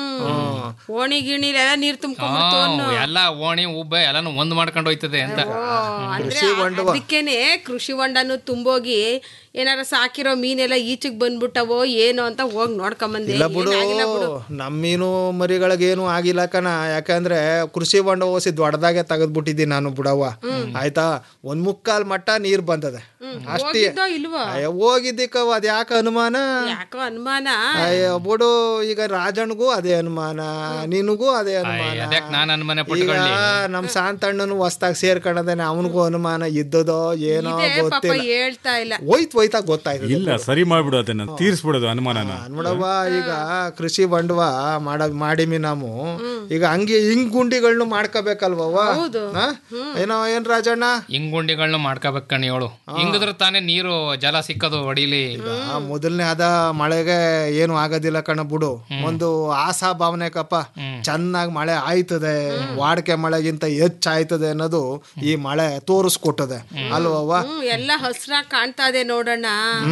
ಓಣಿ ಗಿಣಿಲೆಲ್ಲ ನೀರ್ ತುಂಬ್ಕೊಂಡ್ಬಿಡ್ತು ಅನ್ನೋ. ಹ್ಮ್, ಎಲ್ಲ ಓಣಿ ಉಬ್ಬ ಎಲ್ಲಾನು ಒಂದ್ ಮಾಡ್ಕೊಂಡು ಹೋಯ್ತದೆ ಅಂತ ಓ, ಅಂದ್ರೆ ಅದಕ್ಕೇನೆ ಕೃಷಿ ಹೊಂಡನು ತುಂಬೋಗಿ ಏನಾರ ಸಾಕಿರೋ ಮೀನೆಲ್ಲ ಈಚೆಗ್ ಬಂದ್ಬಿಟ್ಟವೋ ಏನೋ ಅಂತ ಹೋಗಿ ನೋಡ್ಕೊಂಬಂದೆ ಇಲ್ಲ ಬಿಡು ಏನಾಗಿಲ್ಲ ಬಿಡು ನಮ್ಮೀನು ಮರಿಗಳಿಗೇನು ಆಗಿಲ್ಲ ಕಣ ಯಾಕಂದ್ರೆ ಕೃಷಿ ಹೊಂಡ ಓಸಿ ದೊಡ್ಡದಾಗೆ ತೆಗೆದ್ಬಿಟ್ಟಿದ್ದೀನಿ ನಾನು ಬಿಡವ್ವ ಆಯ್ತಾ ಒಂದ್ ಮುಕ್ಕಾಲ್ ಮಟ್ಟ ನೀರ್ ಬಂದದೆ ಅಷ್ಟೇ ಹೋಗಿದ್ದೋ ಇಲ್ವೋ ಅಯ್ಯೋ ಹೋಗಿದ್ದಿಕ್ಕವ ಅದ್ ಯಾಕೆ ಅನುಮಾನ ಯಾಕೋ ಅನುಮಾನ ಅಯ್ಯೋ ಬಿಡು ಈಗ ರಾಜಣ್ಗೂ ಅದೇ ಅನುಮಾನ ನಿನಗೂ ಅದೇ ಅನುಮಾನ ಅದಕ್ಕೆ ನಾನು ನನ್ನ ಮನೆ ಈಗ ಪಟ್ಕೊಳ್ಳಿ ನಮ್ ಶಾಂತಣ್ಣನು ಹೊಸ್ದಾಗ್ ಸೇರ್ಕೊಂಡದೇನೆ ಅವನಿಗೂ ಅನುಮಾನ ಇದ್ದದೋ ಏನೋ ಇದೇ ಪಾಪ ಗೊತ್ತಿಲ್ಲ ಹೇಳ್ತಾ ಇಲ್ಲ ಹೋಯ್ತು ಹೋಯ್ತಾ ಗೊತ್ತಾಯ್ತು ಇಲ್ಲ ಸರಿ ಮಾಡ್ಬಿಡು ಅದನ್ನ ತೀರ್ಸ್ಬಿಡೋದು ಅನುಮಾನನ ನೋಡವ್ವ ಈಗ ಕೃಷಿ ಬಂಡವ ಮಾಡ ಮಾಡಿಮಿ ನಾವು ಈಗ ಹಂಗೆ ಹಿಂಗ್ ಗುಂಡಿಗಳನ್ನ ಮಾಡ್ಕೋಬೇಕಲ್ವವ್ವ ಹಾ? ಏನೋ ಏನ್ ರಾಜಣ್ಣ ಹಿಂಗುಂಡಿಗಳನ್ನ ಮಾಡ್ಕೋಬೇಕು ಕಣಿ ಹೇಳು ಹಿಂಗದ್ರ ತಾನೇ ನೀರು ಜಲ ಸಿಕ್ಕದು ಹೊಡಿಲಿ ಆ ಮೊದಲನೇ ಅದ ಮಳೆಗೆ ಏನು ಆಗೋದಿಲ್ಲ ಕಣ ಬಿಡು ಒಂದು ಆಸಾ ಭಾವನೆ ಕಪ್ಪ ಚೆನ್ನಾಗಿ ಮಳೆ ಆಯ್ತದೆ ವಾಡಿಕೆ ಮಳೆಗಿಂತ ಹೆಚ್ಚಾಯ್ತದೆ ಅನ್ನೋದು ಈ ಮಳೆ ತೋರಿಸ್ಕೊಟ್ಟದೆ ಅಲ್ವವ್ವ ಹ್ಮ್ ಎಲ್ಲ ಹಸ್ರಾಗ್ ಕಾಣ್ತಾ ಇದೆ ನೋಡೋಣ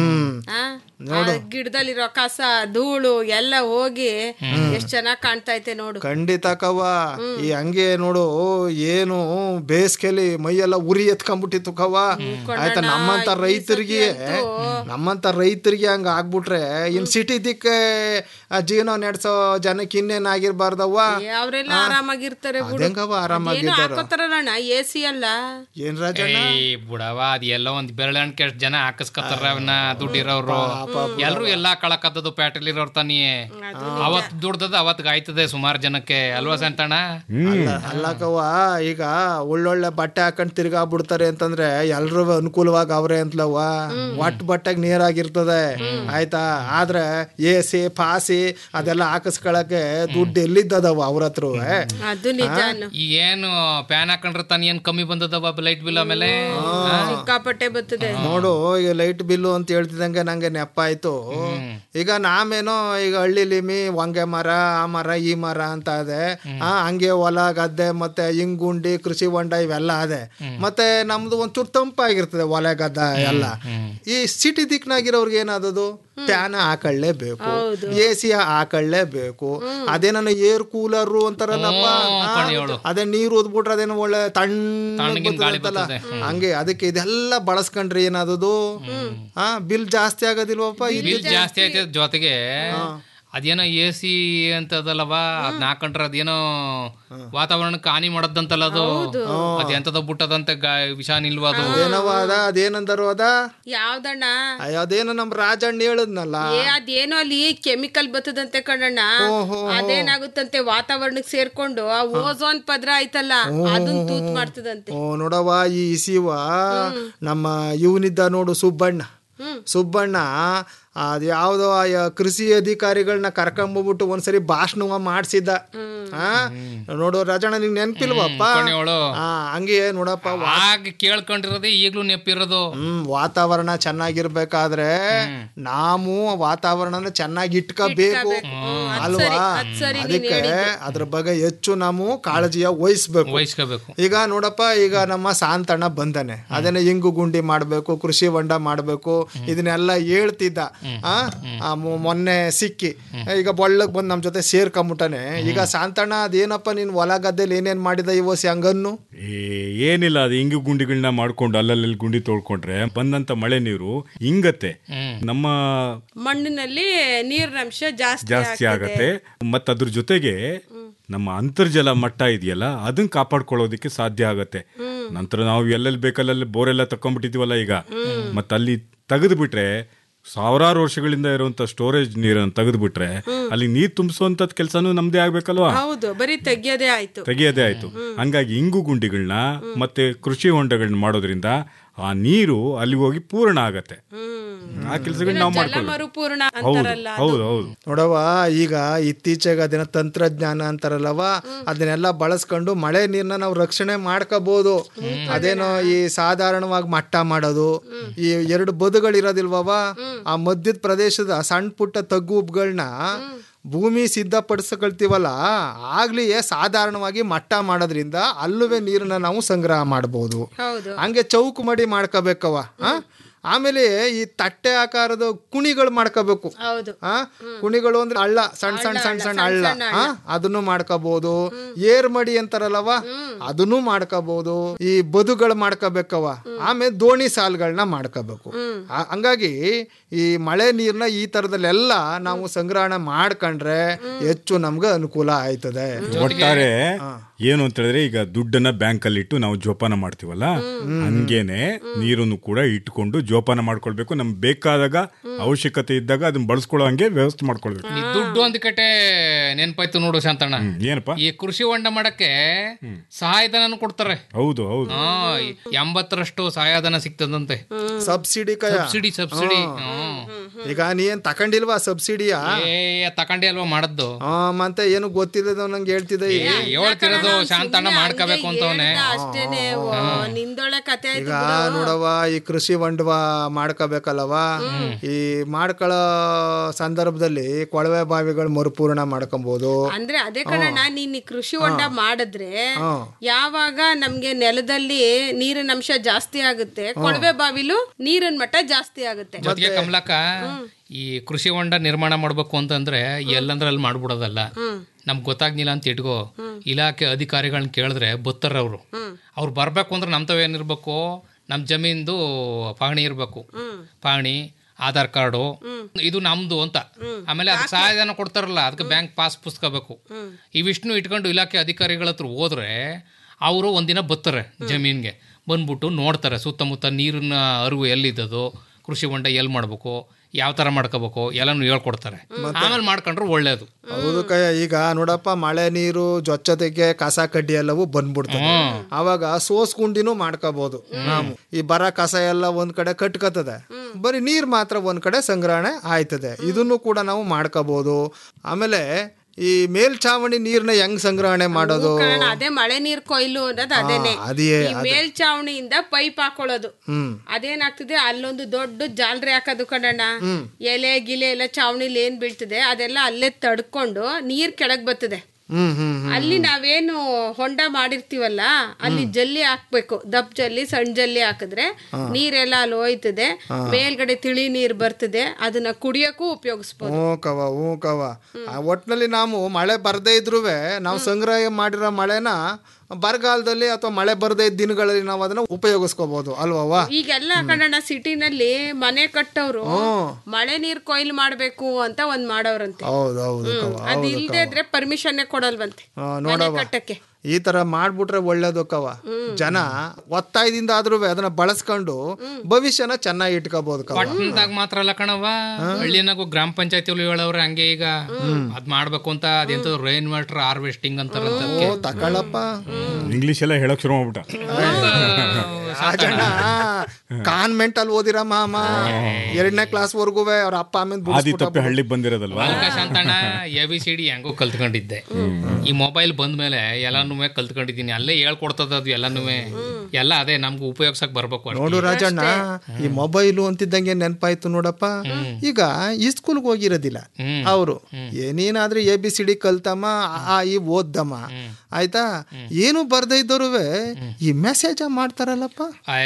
ಆ? ಆ ಗಿಡದಲ್ಲಿರೋ ಕಸ ಧೂಳು ಎಲ್ಲ ಹೋಗಿ ಎಷ್ಟ್ ಚೆನ್ನಾಗ್ ಕಾಣ್ತಾ ಐತೆ ನೋಡು ಖಂಡಿತ ಕವ್ವ ಈ ಹಂಗೆ ನೋಡು ಏನು ಬೇಸಿಗೆಲಿ ಮೈಯೆಲ್ಲ ಉರಿ ಎತ್ಕೊಂಡ್ಬಿಟ್ಟಿತ್ತು ಕವ್ವ ಆಯ್ತಾ ನಮ್ಮ ನಮ್ಮಂತ ರೈತರಿಗೆ ನಮ್ಮಂತ ರೈತರಿಗೆ ಹಂಗ ಆಗ್ಬಿಟ್ರೆ ಇನ್ ಸಿಟಿ ದಿಕ್ಕೆ ಆ, ಜೀವನ ನಡೆಸೋ ಜನಕ್ಕೆ ಇನ್ನೇನಾಗಿರ್ಬಾರ್ದವ್ವ ಅವರೆಲ್ಲ ಆರಾಮಾಗಿರ್ತಾರೆ ಬಿಡು ಅದೇಂಗವ ಏನು ಆರಾಮಾಗಿದ್ದಾರ ಹಾಕೋತಾರಲ್ಲ ಎ ಸಿ ಅಲ್ಲ ಏನ್ ರಾಜಣ್ಣ ಏಯ್ ಬುಡವ ಅದ್ ಎಲ್ಲೋ ಒಂದ್ ಬೆರಳಣ್ಕೆ ಎಷ್ಟ್ ಜನ ಹಾಕಸ್ಕತ್ತಾರ ಅವನ್ನ ದುಡ್ಡಿರೋರು ಎಲ್ರು ಎಲ್ಲಾ ಕಳಕತ್ತದು ಪ್ಯಾಟೆಲ್ ಇರೋರ್ ತಾನೇ ಅವತ್ ದುಡ್ದದ ಅವತ್ ಗಾಯ್ತದೆ ಸುಮಾರು ಜನಕ್ಕೆ ಅಲ್ವಾ ಸಂತಣ್ಣ ಅಲ್ಲಕವ್ವ ಈಗ ಒಳ್ಳೊಳ್ಳೆ ಬಟ್ಟೆ ಹಾಕೊಂಡ್ ತಿರ್ಗಾ ಬಿಡ್ತಾರೆ ಅಂತಂದ್ರೆ ಎಲ್ರು ಅನುಕೂಲವಾಗಿ ಅವ್ರೆ ಅಂತಲವ್ವ ಒಟ್ಟು ಬಟ್ಟೆಗೆ ನೀರಾಗಿರ್ತದೆ ಆಯ್ತಾ ಆದ್ರೆ ಎ ಸಿ ಪಾಸಿ ಅದೆಲ್ಲ ಹಾಕಿಸ್ಕೊಳಕ್ಕೆ ದುಡ್ಡು ಎಲ್ಲಿದ್ದದವ ಅವ್ರ ಹತ್ರ ಅದು ನಿಜ ಈಗ ಏನು ಪ್ಯಾನ್ ಹಾಕೊಂಡ್ರೆ ತಾನೇ ಏನ್ ಕಮ್ಮಿ ಬಂದದವ ಲೈಟ್ ಬಿಲ್ ಆಮೇಲೆ ಸಿಕ್ಕಾಪಟ್ಟೆ ಬರ್ತದೆ ನೋಡು ಈಗ ಲೈಟ್ ಬಿಲ್ಲು ಅಂತ ಹೇಳ್ತಿದಂಗೆ ನಂಗೆ ನೆಪ ಆಯ್ತು ಈಗ ನಾವೇನೋ ಈಗ ಹಳ್ಳಿಲಿಮಿ ಹೊಂಗೆ ಮರ ಆ ಮರ ಈ ಮರ ಅಂತ ಅದೆ ಆ ಹಂಗೆ ಹೊಲ ಗದ್ದೆ ಮತ್ತೆ ಹಿಂಗುಂಡಿ ಕೃಷಿ ಹೊಂಡ ಇವೆಲ್ಲ ಅದೆ ಮತ್ತೆ ನಮ್ದು ಒಂಚೂರು ತಂಪಾಗಿರ್ತದೆ ಹೊಲ ಗದ್ದೆ ಎಲ್ಲ ಈ ಸಿಟಿ ದಿಕ್ನಾಗಿರೋರ್ಗೆ ಏನಾದದು ಫ್ಯಾನ್ ಹಾಕೊಳ್ಳೇಬೇಕು ಎ ಸಿ ಹಾಕೊಳ್ಳೇಬೇಕು ಅದೇನೋ ಏರ್ ಕೂಲರು ಅಂತಾರಲ್ಲಪ್ಪ ಆ, ಅದೇ ನೀರು ಓದ್ಬಿಟ್ರೆ ಅದೇನೋ ಒಳ್ಳೆ ತಣ್ಣ ಬರ್ತದಲ್ಲ ಹಂಗೆ ಅದಕ್ಕೆ ಇದೆಲ್ಲ ಬಳಸ್ಕೊಂಡ್ರೆ ಏನಾದದು ಆ ಬಿಲ್ ಜಾಸ್ತಿ ಆಗೋದಿಲ್ವಪ್ಪ ಬಿಲ್ ಜಾಸ್ತಿ ಆಯ್ತದ ಜೊತೆಗೆ ಅದೇನೋ ಎ ಸಿ ಅಂತ ಅದಲ್ಲವ ಅದ್ನ ಹಾಕೊಂಡ್ರೆ ಅದೇನೋ ವಾತಾವರಣಕ್ಕೆ ಹಾನಿ ಮಾಡದಂತಲ್ಲ ಅದು ಅದ್ ಎಂತದ ಬಿಟ್ಟದಂತೆ ಗಾ- ವಿಷ ನಿಲ್ವ ಅದು ಏನವ ಅದ ಅದೇನಂದರು ಅದ ಯಾವ್ದಣ್ಣ ಅಯ್ಯೋ ಅದೇನೋ ನಮ್ ರಾಜಣ್ಣ ಹೇಳದ್ನಲ್ಲ ಏ ಅದೇನೋ ಅಲ್ಲಿ ಕೆಮಿಕಲ್ ಬರ್ತದಂತೆ ಕಣಣ್ಣ ಅದೇನಾಗುತ್ತಂತೆ ವಾತಾವರಣಕ್ಕೆ ಸೇರ್ಕೊಂಡು ಆ ಓಝೋನ್ ಪದ್ರ ಆಯ್ತಲ್ಲ ಅದನ್ನ ತೂತ್ ಮಾಡ್ತದಂತೆ ಓ ನೋಡವ್ವ ಈ ಇಸಿವ ನಮ್ಮ ಇವನಿದ್ದ ನೋಡು ಸುಬ್ಬಣ್ಣ ಸುಬ್ಬಣ್ಣ ಅದ್ ಯಾವ್ದೋ ಆ ಯ- ಕೃಷಿ ಅಧಿಕಾರಿಗಳನ್ನ ಕರ್ಕೊಂಬೋಗ್ಬಿಟ್ಟು ಒಂದ್ಸರಿ ಭಾಷಣ ಮಾಡಿಸಿದ್ದ ಆ ನೋಡು ರಾಜಣ್ಣ ನಿಂಗೆ ನೆನ್ಪಿಲ್ವಪ್ಪ ಅವಳು ಆ ಹಂಗೆ ನೋಡಪ್ಪ ವಾ- ಆಗ ಕೇಳ್ಕೊಂಡಿರೋದೇ ಈಗ್ಲೂ ನೆಪ್ಪಿರೋದು ಹ್ಮ್ ವಾತಾವರಣ ಚೆನ್ನಾಗಿರ್ಬೇಕಾದ್ರೆ ನಾವು ವಾತಾವರಣನ ಚೆನ್ನಾಗಿ ಇಟ್ಕೋಬೇಕು ಅಲ್ವಾ ಅದಕ್ಕೆ ಅದ್ರ ಬಗ್ಗೆ ಹೆಚ್ಚು ನಾವು ಕಾಳಜಿಯ ವಹಿಸ್ಬೇಕು ವಹಿಸ್ಕೋಬೇಕು ಈಗ ನೋಡಪ್ಪ ಈಗ ನಮ್ಮ ಸಾಂತಣ್ಣ ಬಂದಾನೆ ಅದನ್ನ ಹಿಂಗು ಗುಂಡಿ ಮಾಡ್ಬೇಕು ಕೃಷಿ ಹೊಂಡ ಮಾಡ್ಬೇಕು ಇದನ್ನೆಲ್ಲ ಹೇಳ್ತಿದ್ದ ಆ ಆ ಮೊ- ಮೊನ್ನೆ ಸಿಕ್ಕಿ ಈಗ ಬೊಳ್ಳಕ್ ಬಂದ್ ನಮ್ ಜೊತೆ ಸೇರ್ಕೊಂಬಿಟ್ಟಾನೆ ಈಗ ಸಾಂತಣ್ಣ ಅದೇನಪ್ಪ ನೀನ್ ಹೊಲ ಗದ್ದೆಲಿ ಏನೇನ್ ಮಾಡಿದ ಇವಸಿ ಹಂಗನ್ನು ಏ, ಏನಿಲ್ಲ ಅದು ಹಿಂಗು ಗುಂಡಿಗಳನ್ನ ಮಾಡ್ಕೊಂಡು ಅಲ್ಲಲ್ಲಿ ಗುಂಡಿ ತೊಳ್ಕೊಂಡ್ರೆ ಬಂದಂತ ಮಳೆ ನೀರು ಹಿಂಗತ್ತೆ ನಮ್ಮ ಮಣ್ಣಿನಲ್ಲಿ ನೀರಿನಂಶ ಜಾಸ್ತಿ ಜಾಸ್ತಿ ಆಗತ್ತೆ ಮತ್ತ ಅದ್ರ ಜೊತೆಗೆ ನಮ್ಮ ಅಂತರ್ಜಲ ಮಟ್ಟ ಇದೆಯಲ್ಲ ಅದನ್ನ ಕಾಪಾಡ್ಕೊಳ್ಳೋದಕ್ಕೆ ಸಾಧ್ಯ ಆಗತ್ತೆ ನಂತರ ನಾವು ಎಲ್ಲೆಲ್ಲಿ ಬೇಕಲ್ಲಲ್ಲಿ ಬೋರೆಲ್ಲ ತಕೊಂಡ್ಬಿಟ್ಟಿದೀವಲ್ಲ ಈಗ ಮತ್ತ ಅಲ್ಲಿ ತೆಗೆದು ಬಿಟ್ರೆ ಸಾವಿರಾರು ವರ್ಷಗಳಿಂದ ಇರುವಂತ ಸ್ಟೋರೇಜ್ ನೀರನ್ನು ತೆಗೆದು ಬಿಟ್ರೆ ಅಲ್ಲಿ ನೀರ್ ತುಂಬಿಸುವಂತದ್ ಕೆಲಸನೂ ನಮ್ದೇ ಆಗ್ಬೇಕಲ್ವಾ ಹೌದು ಬರೀ ತೆಗಿಯೋದೇ ಆಯ್ತು ತೆಗಿಯೋದೇ ಆಯ್ತು ಹಂಗಾಗಿ ಇಂಗು ಗುಂಡಿಗಳನ್ನ ಮತ್ತೆ ಕೃಷಿ ಹೊಂಡಗಳನ್ನ ಮಾಡೋದ್ರಿಂದ ಆ ನೀರು ಅಲ್ಲಿ ಹೋಗಿ ಪೂರ್ಣ ಆಗತ್ತೆ ಆ ಕೆಲಸಗಳನ್ನ ನಾವು ಜಲ ಮಾಡ್ಕೊಳ್ಳಿ ಮರುಪೂರ್ಣ ಹೌದು ಅಂತಾರಲ್ಲ ಹೌದು ಹೌದು ನೋಡವ ಈಗ ಇತ್ತೀಚೆಗೆ ಅದನ್ನ ತಂತ್ರಜ್ಞಾನ ಅಂತಾರಲ್ಲವ ಅದನ್ನೆಲ್ಲ ಬಳಸ್ಕೊಂಡು ಮಳೆ ನೀರ್ನ ನಾವು ರಕ್ಷಣೆ ಮಾಡ್ಕೋಬಹುದು ಅದೇನೋ ಈ ಸಾಧಾರಣವಾಗಿ ಮಟ್ಟ ಮಾಡೋದು ಈ ಎರಡು ಬದುಗಳಿರೋದಿಲ್ವವ ಆ ಮಧ್ಯದ ಪ್ರದೇಶದ ಸಣ್ಣ ಪುಟ್ಟ ತಗ್ಗು ಉಬ್ಗಳನ್ನ ಭೂಮಿ ಸಿದ್ಧಪಡಿಸ್ಕೊಳ್ತೀವಲ್ಲ ಆಗ್ಲಿ ಸಾಧಾರಣವಾಗಿ ಮಟ್ಟ ಮಾಡೋದ್ರಿಂದ ಅಲ್ಲುವೆ ನೀರನ್ನ ನಾವು ಸಂಗ್ರಹ ಮಾಡಬಹುದು ಹೌದು ಹಂಗೆ ಚೌಕು ಮಡಿ ಮಾಡ್ಕೋಬೇಕವ ಆ? ಆಮೇಲೆ ಈ ತಟ್ಟೆ ಆಕಾರದ ಕುಣಿಗಳು ಮಾಡ್ಕೋಬೇಕು ಹೌದು ಆ ಕುಣಿಗಳು ಅಂದ್ರೆ ಹಳ್ಳ ಸಣ್ಣ ಸಣ್ಣ ಸಣ್ಣ ಸಣ್ಣ ಹಳ್ಳ ಆ? ಅದನ್ನು ಮಾಡ್ಕೋಬಹುದು ಏರ್ ಮಡಿ ಅಂತಾರಲ್ಲವ ಅದನ್ನು ಮಾಡ್ಕೋಬಹುದು ಈ ಬದುಗಳು ಮಾಡ್ಕೋಬೇಕವ ಆಮೇಲೆ ದೋಣಿ ಸಾಲ್ಗಳನ್ನ ಮಾಡ್ಕೋಬೇಕು ಆ- ಹಂಗಾಗಿ ಈ ಮಳೆ ನೀರ್ನ ಈ ತರದಲ್ಲೆಲ್ಲ ನಾವು ಸಂಗ್ರಹಣೆ ಮಾಡ್ಕೊಂಡ್ರೆ ಹೆಚ್ಚು ನಮ್ಗೆ ಅನುಕೂಲ ಆಯ್ತದೆ ಒಟ್ಟಾರೆ ಏನು ಅಂತ ಹೇಳಿದ್ರೆ ಈಗ ದುಡ್ಡನ್ನ ಬ್ಯಾಂಕ್ ಅಲ್ಲಿ ಇಟ್ಟು ನಾವು ಜೋಪಾನ ಮಾಡ್ತೀವಲ್ಲ ಹಂಗೇನೆ ನೀರನ್ನು ಕೂಡ ಇಟ್ಕೊಂಡು ಜೋಪಾನ ಮಾಡ್ಕೊಳ್ಬೇಕು ನಮ್ಗೆ ಬೇಕಾದಾಗ ಅವಶ್ಯಕತೆ ಇದ್ದಾಗ ಅದನ್ನ ಬಳಸ್ಕೊಳ್ಳೋ ಹಂಗೆ ವ್ಯವಸ್ಥೆ ಮಾಡ್ಕೊಳ್ಬೇಕು ಈ ದುಡ್ಡು ಒಂದ್ ಕಡೆ ನೆನ್ಪಾಯ್ತು ನೋಡು ಶಾಂತಣ್ಣ ಹ್ಮ್, ಏನಪ್ಪ ಈ ಕೃಷಿ ಹೊಂಡ ಮಾಡಕ್ಕೆ ಸಹಾಯಧನ ಕೊಡ್ತಾರೆ ಹೌದು ಹೌದು ಹಾ ಎಂಬತ್ತರಷ್ಟು ಸಹಾಯಧನ ಸಿಗ್ತದಂತೆ ಸಬ್ಸಿಡಿ ಕಯ ಸಬ್ಸಿಡಿ ಸಬ್ಸಿಡಿ ಈಗ ನೀ ಏನ್ ತಕೊಂಡಿಲ್ವಾ ಸಬ್ಸಿಡಿಯ ಏ ತಕೊಂಡೆ ಅಲ್ವಾ ಮಾಡದ್ದು ಆ, ಮತ್ತೆ ಏನು ಗೊತ್ತಿಲ್ಲದ ನಂಗೆ ಹೇಳ್ತಿದ್ದೆ ಏ, ಹೇಳ್ತಿರೋದು ಶಾಂತಣ್ಣ ಮಾಡ್ಕೋಬೇಕು ಅಂತವನೆ ಅಷ್ಟೇನೆ ಓ, ನಿಂದೊಳೆ ಕತೆ ಆಯ್ತು ಈಗ ನೋಡವ ಈ ಕೃಷಿ ಹೊಂಡವ ಮಾಡ್ಕೋಬೇಕಲ್ಲವ ಈ ಮಾಡ್ಕೊಳ್ಳೋ ಸಂದರ್ಭದಲ್ಲಿ ಕೊಳವೆ ಬಾವಿಗಳು ಮರುಪೂರ್ಣ ಮಾಡ್ಕೊಬಹುದು ಅಂದ್ರೆ ಅದೇ ಕಣಣ್ಣ ನೀನ್ ಈ ಕೃಷಿ ಹೊಂಡ ಮಾಡಿದ್ರೆ ಯಾವಾಗ ನಮ್ಗೆ ನೆಲದಲ್ಲಿ ನೀರಿನ ಅಂಶ ಜಾಸ್ತಿ ಆಗುತ್ತೆ ಕೊಳವೆ ಬಾವಿಲು ನೀರಿನ ಮಟ್ಟ ಜಾಸ್ತಿ ಆಗುತ್ತೆ ಜೊತೆಗೆ ಕಮಲಕ್ಕ ಈ ಕೃಷಿ ಹೊಂಡ ನಿರ್ಮಾಣ ಮಾಡ್ಬೇಕು ಅಂತಂದ್ರೆ ಎಲ್ಲಂದ್ರೆ ಅಲ್ಲಿ ಮಾಡ್ಬಿಡೋದಲ್ಲ ನಮ್ಗೆ ಗೊತ್ತಾಗ್ಲಿಲ್ಲ ಅಂತ ಇಟ್ಕೋ ಇಲಾಖೆ ಅಧಿಕಾರಿಗಳನ್ನ ಕೇಳಿದ್ರೆ ಬತ್ತಾರ ಅವರು ಅವ್ರು ಬರ್ಬೇಕು ಅಂದ್ರೆ ನಮ್ತವ ಏನಿರ್ಬೇಕು ನಮ್ಮ ಜಮೀನ್ದು ಪಹಣಿ ಇರಬೇಕು ಪಹಣಿ ಆಧಾರ್ ಕಾರ್ಡು ಇದು ನಮ್ದು ಅಂತ ಆಮೇಲೆ ಅದಕ್ಕೆ ಸಹಾಯಧನ ಕೊಡ್ತಾರಲ್ಲ ಅದಕ್ಕೆ ಬ್ಯಾಂಕ್ ಪಾಸ್ ಪುಸ್ತಕ ಬೇಕು ಇವಿಷ್ಣು ಇಟ್ಕೊಂಡು ಇಲಾಖೆ ಅಧಿಕಾರಿಗಳ ಹತ್ರ ಹೋದ್ರೆ ಅವರು ಒಂದಿನ ಬರ್ತಾರೆ ಜಮೀನ್ಗೆ ಬಂದ್ಬಿಟ್ಟು ನೋಡ್ತಾರೆ ಸುತ್ತಮುತ್ತ ನೀರಿನ ಅರಿವು ಎಲ್ಲಿದ್ದದು ಕೃಷಿ ಹೊಂಡ ಎಲ್ಲಿ ಮಾಡ್ಬೇಕು ಯಾವ ತರ ಮಾಡ್ಕೋಬೇಕು ಎಲ್ಲಾನು ಹೇಳ್ಕೊಡ್ತಾರೆ ಆಮೇಲೆ ಮಾಡ್ಕೊಂಡ್ರೆ ಒಳ್ಳೇದು ಹೌದು ಕಯ್ಯ ಈಗ ನೋಡಪ್ಪ ಮಳೆ ನೀರು ಜೊಚ್ಚತೆಗೆ ಕಸ ಕಡ್ಡಿ ಎಲ್ಲವೂ ಬಂದ್ಬಿಡ್ತದೆ ಅವಾಗ ಸೋಸ್ ಗುಂಡಿನೂ ಮಾಡ್ಕೋಬಹುದು ನಾವು ಈ ಬರ ಕಸ ಎಲ್ಲ ಒಂದ್ ಕಡೆ ಕಟ್ಕತದೆ ಬರೀ ನೀರ್ ಮಾತ್ರ ಒಂದ್ ಕಡೆ ಸಂಗ್ರಹಣೆ ಆಯ್ತದೆ ಇದನ್ನು ಕೂಡ ನಾವು ಮಾಡ್ಕೋಬಹುದು ಆಮೇಲೆ ಈ ಮೇಲ್ಛಾವಣಿ ನೀರ್ನ ಹೆಂಗ್ ಸಂಗ್ರಹಣೆ ಮಾಡೋದು ಕಾರಣ ಅದೇ ಮಳೆ ನೀರ್ ಕೊಯ್ಲು ಅನ್ನೋದು ಅದೇನೆ ಅದೇ ಈ ಮೇಲ್ಚಾವಣಿಯಿಂದ ಪೈಪ್ ಹಾಕೊಳ್ಳೋದು ಹ್ಮ್ ಅದೇನಾಗ್ತದೆ ಅಲ್ಲೊಂದು ದೊಡ್ಡ ಜಾಲ್ರಿ ಹಾಕೋದು ಕಣಣ್ಣ ಎಲೆ ಗಿಲೆ ಎಲ್ಲ ಚಾವಣಿಲಿ ಏನ್ ಬೀಳ್ತದೆ ಅದೆಲ್ಲ ಅಲ್ಲೇ ತಡ್ಕೊಂಡು ನೀರ್ ಕೆಳಗ್ ಬರ್ತದೆ ಹ್ಮ್ ಹ್ಮ್ ಹ್ಮ್. ಅಲ್ಲಿ ನಾವೇನು ಹೊಂಡ ಮಾಡಿರ್ತೀವಲ್ಲ ಅಲ್ಲಿ ಜಲ್ಲಿ ಹಾಕ್ಬೇಕು ದಪ್ಪ ಜಲ್ಲಿ ಸಣ್ಣ ಜಲ್ಲಿ ಹಾಕಿದ್ರೆ ನೀರೆಲ್ಲ ಅಲ್ಲಿ ಹೋಯ್ತದೆ ಮೇಲ್ಗಡೆ ತಿಳಿ ನೀರ್ ಬರ್ತದೆ ಅದನ್ನ ಕುಡಿಯಕ್ಕೂ ಉಪಯೋಗಿಸ್ಬೋದು ಹ್ಞೂ ಕವ ಹ್ಞೂ ಕವ ಆ ಒಟ್ನಲ್ಲಿ ನಾವು ಮಳೆ ಬರದೇ ಇದ್ರೂ ನಾವು ಸಂಗ್ರಹ ಮಾಡಿರೋ ಮಳೆನ ಬರಗಾಲದಲ್ಲಿ ಅಥವಾ ಮಳೆ ಬರದೇ ಇದ್ದ ದಿನಗಳಲ್ಲಿ ನಾವು ಅದನ್ನ ಉಪಯೋಗಿಸ್ಕೋಬಹುದು ಅಲ್ವಾ ಈಗೆಲ್ಲ ಕನ್ನಡ ಸಿಟಿನಲ್ಲಿ ಮನೆ ಕಟ್ಟೋರು ಮಳೆ ನೀರ್ ಕೊಯ್ಲು ಮಾಡ್ಬೇಕು ಅಂತ ಒಂದ್ ಮಾಡವ್ರಂತೆ ಹೌದು ಹೌದು ಕವ ಅದ್ ಇಲ್ದೇ ಇದ್ರೆ ಪರ್ಮಿಷನ್ ಕೊಡಲ್ವಂತೆ ಆ, ಮನೆ ನೋಡವ್ವ ಕಟ್ಟಕ್ಕೆ ಈ ತರ ಮಾಡ್ಬಿಟ್ರೆ ಒಳ್ಳೇದು ಕವ ಜನ ಒತ್ತಾಯದಿಂದ ಆದ್ರೂ ಅದನ್ನ ಬಳಸ್ಕೊಂಡು ಭವಿಷ್ಯನ ಚೆನ್ನಾಗಿ ಇಟ್ಕೋಬಹುದು ಕವ ಪಟ್ಟಣದಾಗ ಮಾತ್ರ ಅಲ್ಲ ಕಣವ ಹಳ್ಳಿನಾಗು ಗ್ರಾಮ ಪಂಚಾಯತಿ ಹೇಳವ್ರೆ ಹಂಗೆ ಈಗ ಅದ್ ಮಾಡ್ಬೇಕು ಅಂತ ಅದೆಂತ ರೈನ್ ವಾಟರ್ ಹಾರ್ವೆಸ್ಟಿಂಗ್ ಅಂತಾರಂತ ಓ ತಕೊಳ್ಳಪ್ಪ ಇಂಗ್ಲಿಷ್ ಎಲ್ಲ ಹೇಳಕ್ ಶುರು ಮಾಡ್ಬಿಟ್ಟ ರಾಜಣ್ಣ ಕಾನ್ವೆಂಟ್ ಅಲ್ಲಿ ಓದಿರ ಮಾಮ ಎರಡನೇ ಕ್ಲಾಸ್ ವರ್ಗೂ ಅವ್ರ ಅಪ್ಪ ಆಮೇಲೆ ಆದಿ ತಪ್ಪಿ ಹಳ್ಳಿಗೆ ಬಂದಿರೋದಲ್ವಾ ಅಲ್ಕ Shantanna A B C D ಹೆಂಗೋ ಕಲ್ತ್ಕೊಂಡಿದ್ದೆ ಈ ಮೊಬೈಲ್ ಬಂದ್ಮೇಲೆ ಎಲ್ಲಾನು ಕಲ್ತ್ಕೊಂಡಿದ್ದೀನಿ ಅಲ್ಲೇ ಹೇಳ್ಕೊಡ್ತದ ಅದು ಎಲ್ಲಾನು ಎಲ್ಲ ಅದೇ ನಮ್ಗೆ ಉಪಯೋಗಿಸಕ್ ಬರ್ಬೇಕು ಅಷ್ಟೇ. ನೋಡು ರಾಜಣ್ಣ ಈ ಮೊಬೈಲು ಅಂತಿದ್ದಂಗೆ ನೆನಪಾಯ್ತು ನೋಡಪ್ಪ ಈಗ ಈ ಸ್ಕೂಲ್ಗೆ ಹೋಗಿರೋದಿಲ್ಲ ಅವರು ಏನೇನಾದ್ರೂ ಎ ಬಿ ಸಿ ಡಿ ಕಲ್ತಮ್ಮ ಆ, ಆ ಈ ಓದ್ದಮ್ಮ ಆಯ್ತಾ ಏನು ಬರ್ದೇ ಇದ್ದೋರುವೆ ಈ ಮೆಸೇಜ್ ಮಾಡ್ತಾರಲ್ಲಪ್ಪ ಐ